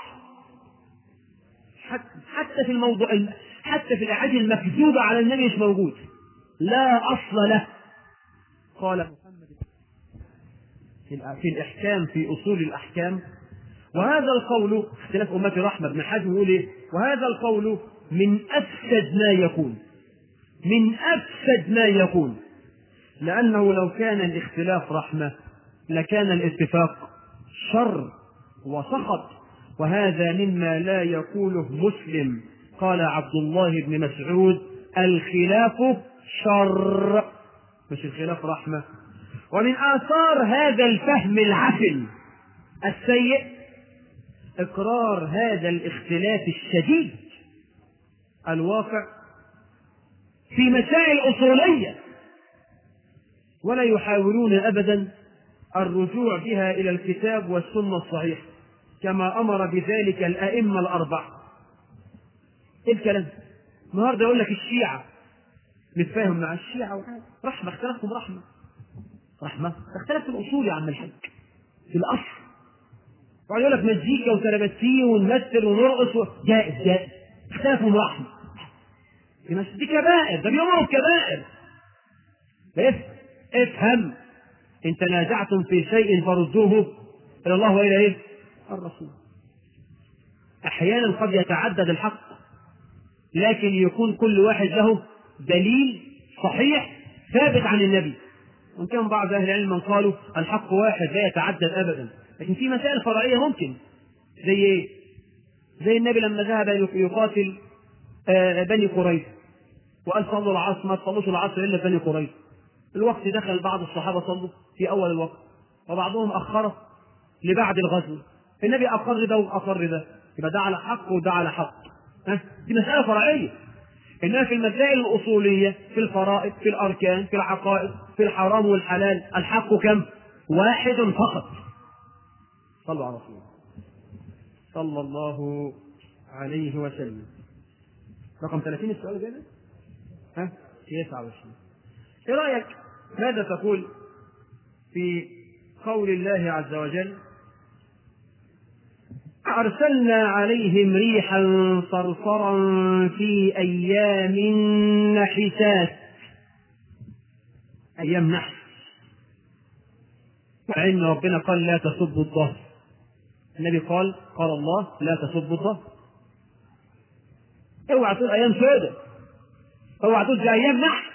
حتى في الموضوع حتى في الاعاجم المكذوبة على النبي مش موجود لا اصل له قال محمد في الاحكام في اصول الاحكام وهذا القول اختلاف امتي رحمه ابن حزم يقول ايه وهذا القول من افسد ما يكون من افسد ما يكون لانه لو كان الاختلاف رحمه لكان الاتفاق شر وسخط وهذا مما لا يقوله مسلم قال عبد الله بن مسعود الخلاف شر مش الخلاف رحمة ومن آثار هذا الفهم العفن السيء إقرار هذا الاختلاف الشديد الواقع في مسائل أصولية ولا يحاولون أبدا الرجوع بها إلى الكتاب والسنة الصحيحة كما أمر بذلك الأئمة الأربعة إيه الكلام؟ النهارده يقول لك الشيعة نتفاهم مع الشيعة وحاجة رحمة اختلفتم رحمة رحمة اختلف في الأصول يا عم الحاج في الأصل وقعد يقول لك مزيكا وترابتين ونمثل ونرقص و... جائز جائز اختلفوا رحمة دي كبائر ده بيأمروا بكبائر بس افهم ان تنازعتم في شيء فردوه الى الله والى ايه؟ الرسول احيانا قد يتعدد الحق لكن يكون كل واحد له دليل صحيح ثابت عن النبي وان كان بعض اهل العلم قالوا الحق واحد لا يتعدد ابدا لكن في مسائل فرعيه ممكن زي ايه؟ زي النبي لما ذهب يقاتل بني قريظه وقال صلوا العصر ما تصلوش العصر الا بني قريظه الوقت دخل بعض الصحابه صلوا في اول الوقت وبعضهم اخره لبعد الغزو النبي اقر ده واقر ده يبقى ده على حق وده على حق ها دي مساله فرعيه انها في المسائل الاصوليه في الفرائض في الاركان في العقائد في الحرام والحلال الحق كم واحد فقط صلوا على رسول الله صلى الله عليه وسلم رقم 30 السؤال الجاي ها 29 ايه رايك ماذا تقول في قول الله عز وجل أرسلنا عليهم ريحا صرصرا في أيام نحسات أيام نحس فإن ربنا قال لا تسبوا الظهر النبي قال قال الله لا تسبوا الظهر اوعى تقول أيام سودة اوعى تقول دي أيام نحس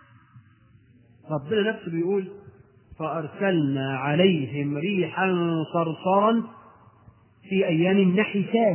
ربنا نفسه بيقول فأرسلنا عليهم ريحا صرصرا في أيام نحسات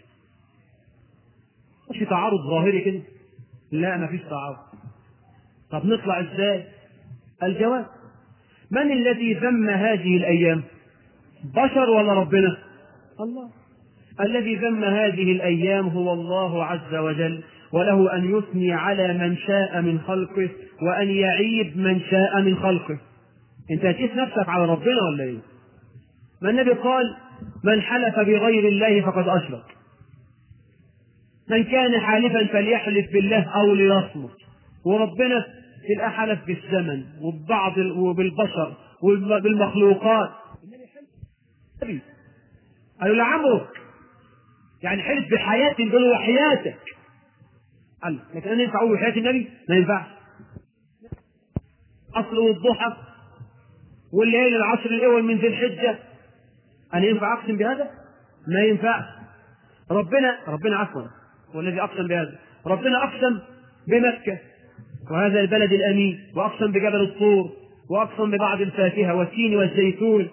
مش في تعارض ظاهري كده لا ما فيش تعارض طب نطلع ازاي الجواب من الذي ذم هذه الأيام بشر ولا ربنا الله الذي ذم هذه الأيام هو الله عز وجل وله أن يثني على من شاء من خلقه وأن يعيب من شاء من خلقه أنت هتقيس نفسك على ربنا ولا إيه؟ ما النبي قال من حلف بغير الله فقد أشرك من كان حالفا فليحلف بالله أو ليصمت وربنا تلقى حلف بالزمن وببعض وبالبشر وبالمخلوقات النبي قالوا لعمرك يعني حلف بحياتي بل وحياتك قال لكن انا ينفع اقول حياه النبي؟ ما ينفعش اصل والضحى والليل العشر الاول من ذي الحجه انا ينفع اقسم بهذا؟ ما ينفعش ربنا ربنا عفوا هو الذي اقسم بهذا ربنا اقسم بمكه وهذا البلد الامين واقسم بجبل الطور واقسم ببعض الفاكهه والتين والزيتون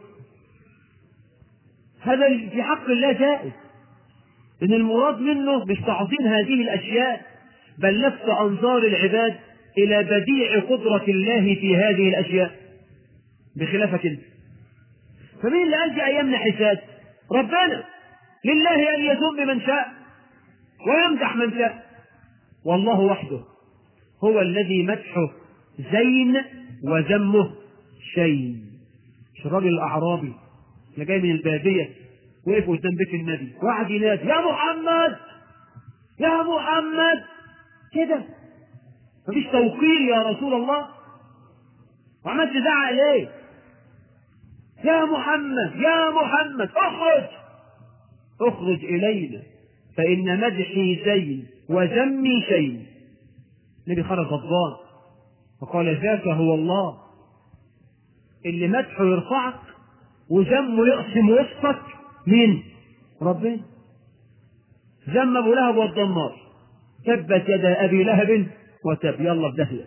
هذا في حق الله جائز ان المراد منه مش تعظيم هذه الاشياء بل لفت انظار العباد الى بديع قدره الله في هذه الاشياء بخلافك انت فمين اللي قال في ايام نحسات ربنا لله ان يذم من شاء ويمدح من شاء والله وحده هو الذي مدحه زين وذمه شين مش الراجل الاعرابي اللي جاي من الباديه وقف قدام بيت النبي وقعد ينادي يا محمد يا محمد كده مفيش توقير يا رسول الله وعملت تزعق ليه يا محمد يا محمد اخرج اخرج الينا فان مدحي زين وذمي شيء النبي خرج غضبان فقال ذاك هو الله اللي مدحه يرفعك وذمه يقسم وسطك مين؟ ربنا ذم ابو لهب والضمار تبت يدا ابي لهب وتب يلا بدهيه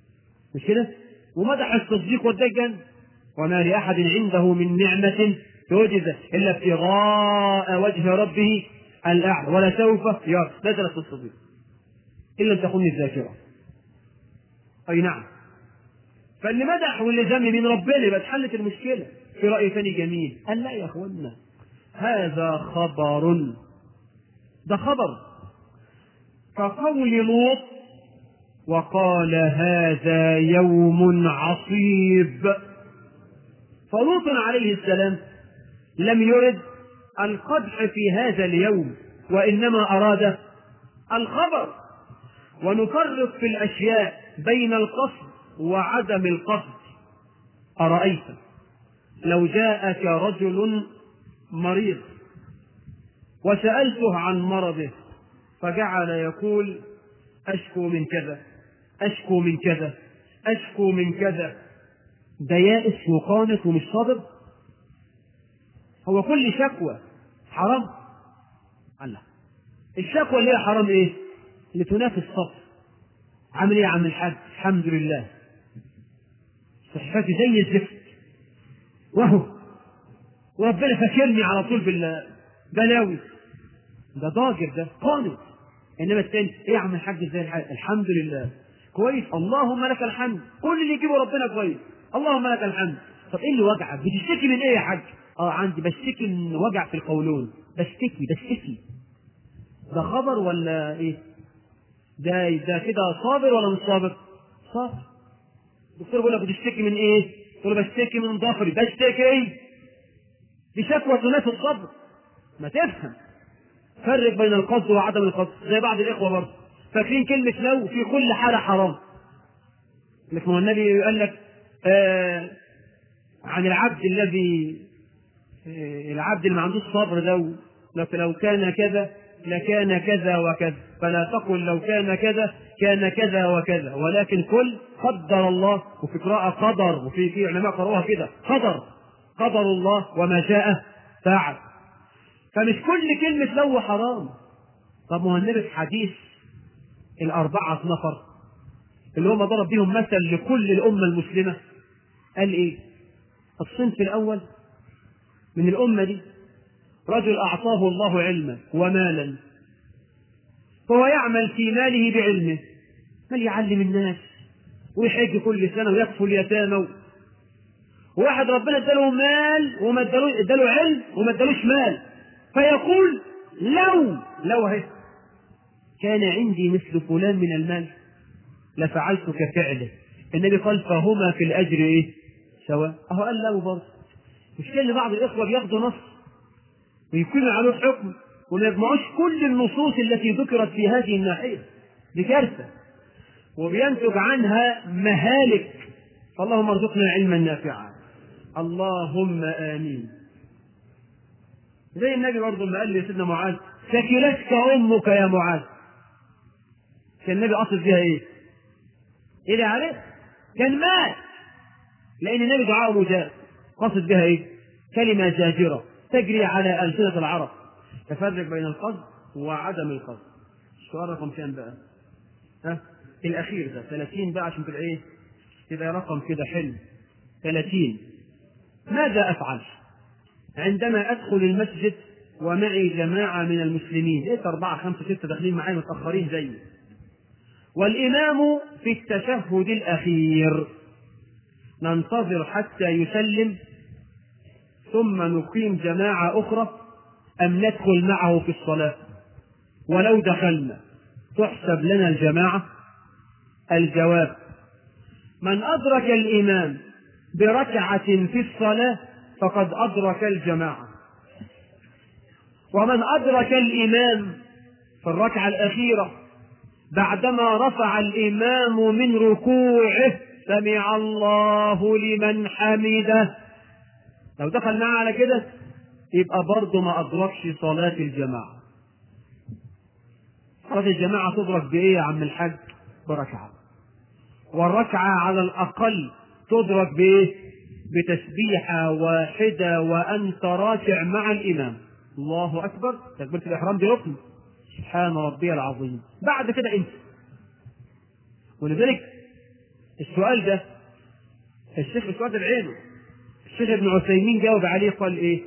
مش كده؟ ومدح التصديق والدجن وما لاحد عنده من نعمه يجز إلا ابتغاء وجه ربه الأعلى ولسوف يرى نزلت في الصديق إن لم تكن الذاكرة أي نعم فاللي مدح واللي ذم من ربنا يبقى اتحلت المشكلة في رأي ثاني جميل قال لا يا أخوانا هذا خبر ده خبر كقول لوط وقال هذا يوم عصيب فلوط عليه السلام لم يرد القدح في هذا اليوم وإنما أراد الخبر ونفرق في الأشياء بين القصد وعدم القصد أرأيت لو جاءك رجل مريض وسألته عن مرضه فجعل يقول أشكو من كذا أشكو من كذا أشكو من كذا ده يائس وقانط ومش صابر هو كل شكوى حرام الله الشكوى اللي هي حرام ايه اللي تنافي الصبر عامل ايه يا عم الحاج الحمد لله صحتي زي الزفت وهو وربنا فاكرني على طول بالبلاوي ده ضاجر ده قانط انما الثاني ايه يا عم الحاج ازاي الحاج الحمد لله كويس اللهم لك الحمد كل اللي يجيبه ربنا كويس اللهم لك الحمد طب ايه اللي وجعك بتشتكي من ايه يا حاج اه عندي بشتكي من وجع في القولون بشتكي بشتكي ده خبر ولا ايه ده ده كده صابر ولا مش صابر صابر الدكتور بيقول لك بتشتكي من ايه تقول له بشتكي من ضفري بشتكي دي شكوى تنافي الصبر ما تفهم فرق بين القصد وعدم القصد زي بعض الاخوه برضه فاكرين كلمه لو في كل حاله حرام لك ما هو النبي قال لك آه عن العبد الذي آه العبد اللي ما عندوش صبر ده لو لو كان كذا لكان كذا وكذا فلا تقل لو كان كذا كان كذا وكذا ولكن كل قدر الله وفي قراءة قدر وفي في علماء قرأوها كده قدر قدر الله وما شاء فعل فمش كل كلمة لو حرام طب ما هو النبي في حديث الأربعة نفر اللي هم ضرب بيهم مثل لكل الأمة المسلمة قال إيه؟ الصنف الأول من الأمة دي رجل أعطاه الله علما ومالا فهو يعمل في ماله بعلمه بل يعلم الناس ويحج كل سنة ويكفل اليتامى واحد ربنا اداله مال وما اداله علم وما ادالوش مال فيقول لو لو هي كان عندي مثل فلان من المال لفعلت كفعله النبي قال فهما في الاجر ايه سواء اهو قال لو برضه مش كان بعض الاخوه بياخدوا نص ويكون عليه حكم وما يجمعوش كل النصوص التي ذكرت في هذه الناحيه دي كارثه وبينتج عنها مهالك اللهم ارزقنا علما نافعا اللهم امين زي النبي برضه لما قال لي سيدنا معاذ ثكلتك امك يا معاذ كان النبي قصد بها ايه؟ ايه اللي عارف؟ كان مات لان النبي دعاءه مجاب قصد بها ايه؟ كلمه زاجره تجري على السنه العرب تفرق بين القصد وعدم القصد السؤال رقم كام بقى؟ ها؟ الاخير ده 30 بقى عشان تبقى ايه؟ تبقى رقم كده حلو 30 ماذا افعل؟ عندما ادخل المسجد ومعي جماعه من المسلمين لقيت اربعه خمسه سته داخلين معايا متاخرين زيي والامام في التشهد الاخير ننتظر حتى يسلم ثم نقيم جماعه اخرى ام ندخل معه في الصلاه ولو دخلنا تحسب لنا الجماعه الجواب من ادرك الامام بركعه في الصلاه فقد أدرك الجماعة ومن أدرك الإمام في الركعة الأخيرة بعدما رفع الإمام من ركوعه سمع الله لمن حمده لو دخل معاه على كده يبقى برضه ما أدركش صلاة الجماعة صلاة الجماعة تدرك بإيه يا عم الحاج؟ بركعة والركعة على الأقل تدرك بإيه؟ بتسبيحة واحدة وأنت راكع مع الإمام الله أكبر تكبيرة الإحرام دي ركن سبحان ربي العظيم بعد كده أنت ولذلك السؤال ده الشيخ اسود بعينه الشيخ ابن عثيمين جاوب عليه قال ايه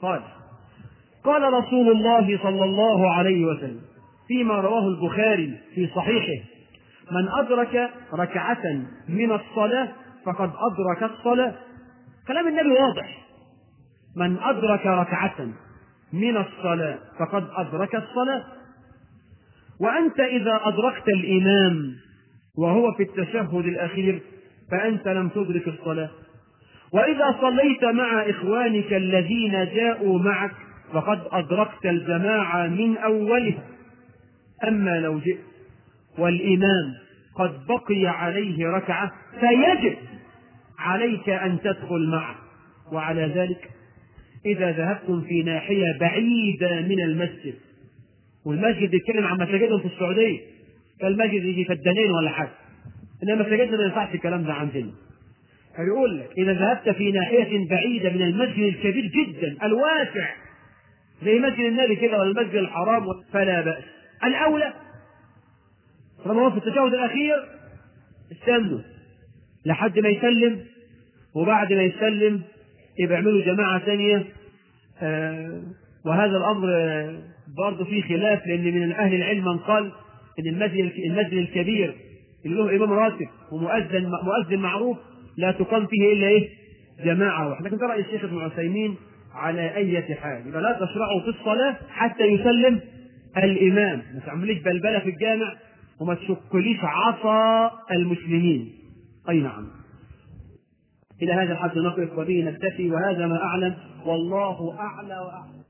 قال قال رسول الله صلى الله عليه وسلم فيما رواه البخاري في صحيحه من أدرك ركعة من الصلاة فقد أدرك الصلاة كلام النبي واضح من أدرك ركعة من الصلاة فقد أدرك الصلاة وأنت إذا أدركت الإمام وهو في التشهد الأخير فأنت لم تدرك الصلاة وإذا صليت مع إخوانك الذين جاءوا معك فقد أدركت الجماعة من أولها أما لو جئت والإمام قد بقي عليه ركعة فيجب عليك أن تدخل معه وعلى ذلك إذا ذهبتم في ناحية بعيدة من المسجد والمسجد يتكلم عن مساجدهم في السعودية فالمسجد يجي فدانين ولا حاجة إنما مساجدنا ما ينفعش الكلام ده عندنا فبيقول لك إذا ذهبت في ناحية بعيدة من المسجد الكبير جدا الواسع زي مسجد النبي كده ولا المسجد الحرام فلا بأس الأولى طالما هو في التشهد الأخير استنوا لحد ما يسلم وبعد ما يسلم يبقى يعملوا جماعة ثانية آه وهذا الأمر آه برضه فيه خلاف لأن من أهل العلم من قال إن المسجد المسجد الكبير اللي له إمام راتب ومؤذن مؤذن معروف لا تقام فيه إلا إيه؟ جماعة واحدة لكن ده رأي الشيخ ابن عثيمين على أي حال يبقى لا تشرعوا في الصلاة حتى يسلم الإمام ما تعمليش بلبلة في الجامع وما تشكليش عصا المسلمين أي نعم إلى هذا الحد نقف وبه نكتفي وهذا ما أعلم والله أعلى وأعلم